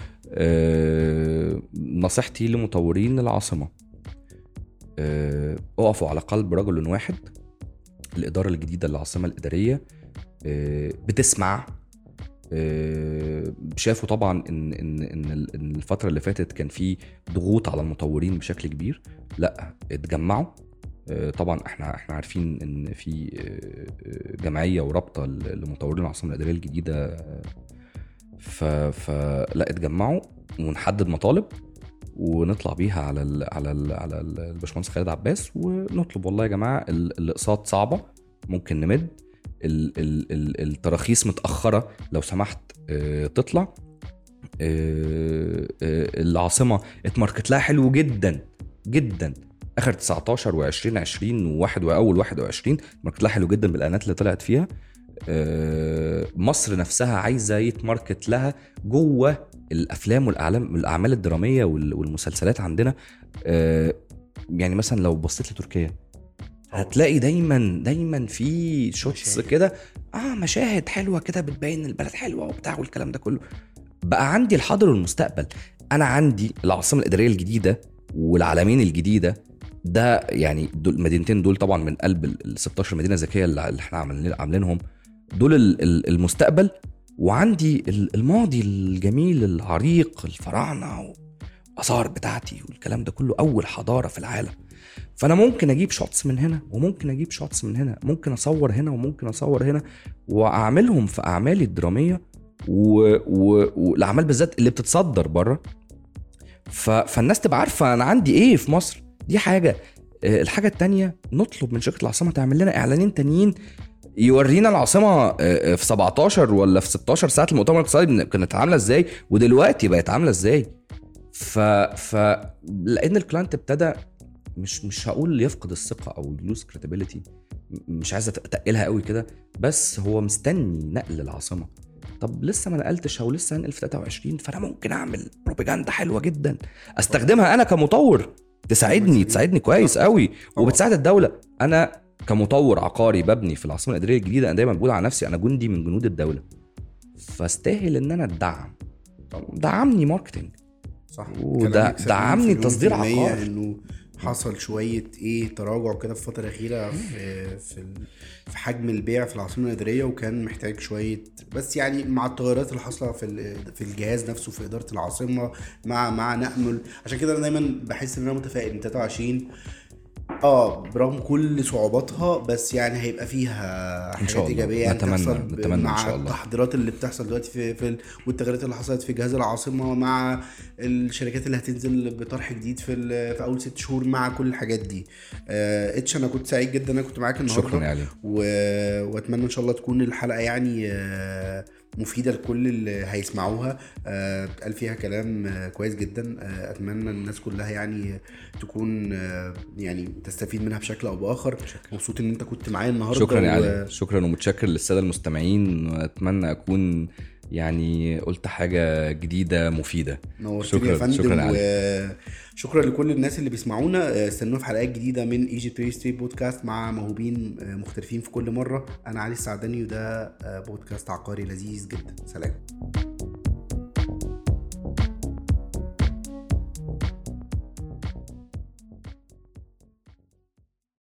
أه نصيحتي لمطورين العاصمه أه اقفوا على قلب رجل واحد الاداره الجديده للعاصمه الاداريه أه بتسمع أه شافوا طبعا ان ان ان ال- إن الفتره اللي فاتت كان في ضغوط على المطورين بشكل كبير لا اتجمعوا أه طبعا احنا احنا عارفين ان في أه، أه، جمعيه ورابطه ل- لمطورين العاصمه الاداريه الجديده أه، ف فلا اتجمعوا ونحدد مطالب ونطلع بيها على ال على ال على ال- الباشمهندس خالد عباس ونطلب والله يا جماعه ال- الاقساط صعبه ممكن نمد ال ال ال التراخيص متاخره لو سمحت اه تطلع اه اه العاصمه اتماركت لها حلو جدا جدا اخر 19 و20 20 وواحد واول 21 اتماركت لها حلو جدا بالاعلانات اللي طلعت فيها آه، مصر نفسها عايزه يتماركت لها جوه الافلام والاعلام الاعمال الدراميه وال- والمسلسلات عندنا آه، يعني مثلا لو بصيت لتركيا هتلاقي دايما دايما في شوتس مشاهد. كده اه مشاهد حلوه كده بتبين البلد حلوه وبتاع والكلام ده كله بقى عندي الحاضر والمستقبل انا عندي العاصمه الاداريه الجديده والعالمين الجديده ده يعني دول المدينتين دول طبعا من قلب ال 16 مدينه ذكيه اللي اللي احنا عاملين عاملينهم دول ال- ال- المستقبل وعندي ال- الماضي الجميل العريق الفراعنه واثار بتاعتي والكلام ده كله اول حضاره في العالم فانا ممكن اجيب شوتس من هنا وممكن اجيب شوتس من هنا ممكن اصور هنا وممكن اصور هنا واعملهم في اعمالي الدراميه و... و... والاعمال بالذات اللي بتتصدر بره ف... فالناس تبقى عارفه انا عندي ايه في مصر دي حاجه آه، الحاجه التانية نطلب من شركه العاصمه تعمل لنا اعلانين تانيين يورينا العاصمه آه، آه، في 17 ولا في 16 ساعه المؤتمر الاقتصادي كانت عامله ازاي ودلوقتي بقت عامله ازاي ف ف لان الكلاينت ابتدى مش مش هقول يفقد الثقه او يلوز كريديبيليتي مش عايز اتقلها قوي كده بس هو مستني نقل العاصمه طب لسه ما نقلتش او لسه هنقل في 23 فانا ممكن اعمل بروباجندا حلوه جدا استخدمها انا كمطور تساعدني تساعدني كويس قوي وبتساعد الدوله انا كمطور عقاري ببني في العاصمه الاداريه الجديده انا دايما بقول على نفسي انا جندي من جنود الدوله فاستاهل ان انا اتدعم دعمني ماركتنج صح وده- كلام يكسب دعمني مليون في تصدير المية عقار. انه حصل شويه ايه تراجع كده في الفتره الاخيره في في ال- في حجم البيع في العاصمه الاداريه وكان محتاج شويه بس يعني مع التغيرات اللي حاصله في ال- في الجهاز نفسه في اداره العاصمه مع مع نامل عشان كده انا دايما بحس ان انا متفائل ان 23 اه برغم كل صعوباتها بس يعني هيبقى فيها حاجات شاء الله. ايجابيه يعني نتمنى- تحصل ب- نتمنى إن مع شاء الله. التحضيرات اللي بتحصل دلوقتي في, في ال- والتغييرات اللي حصلت في جهاز العاصمه مع الشركات اللي هتنزل بطرح جديد في ال- في اول ست شهور مع كل الحاجات دي آه اتش انا كنت سعيد جدا ان انا كنت معاك النهارده شكرا يا علي و... واتمنى ان شاء الله تكون الحلقه يعني آه، مفيده لكل اللي هيسمعوها آه، قال فيها كلام آه، كويس جدا آه، اتمنى الناس كلها يعني تكون آه، يعني تستفيد منها بشكل او باخر مبسوط ان انت كنت معايا النهارده شكرا يا و- علي شكرا ومتشكر للساده المستمعين واتمنى اكون يعني قلت حاجه جديده مفيده نورتني يا شكراً- فندم شكراً يا وشكرا لكل الناس اللي بيسمعونا آه، استنونا في حلقات جديده من ايجيبت ريل ستيت بودكاست مع موهوبين آه، مختلفين في كل مره انا علي السعداني وده آه، بودكاست عقاري لذيذ جدا سلام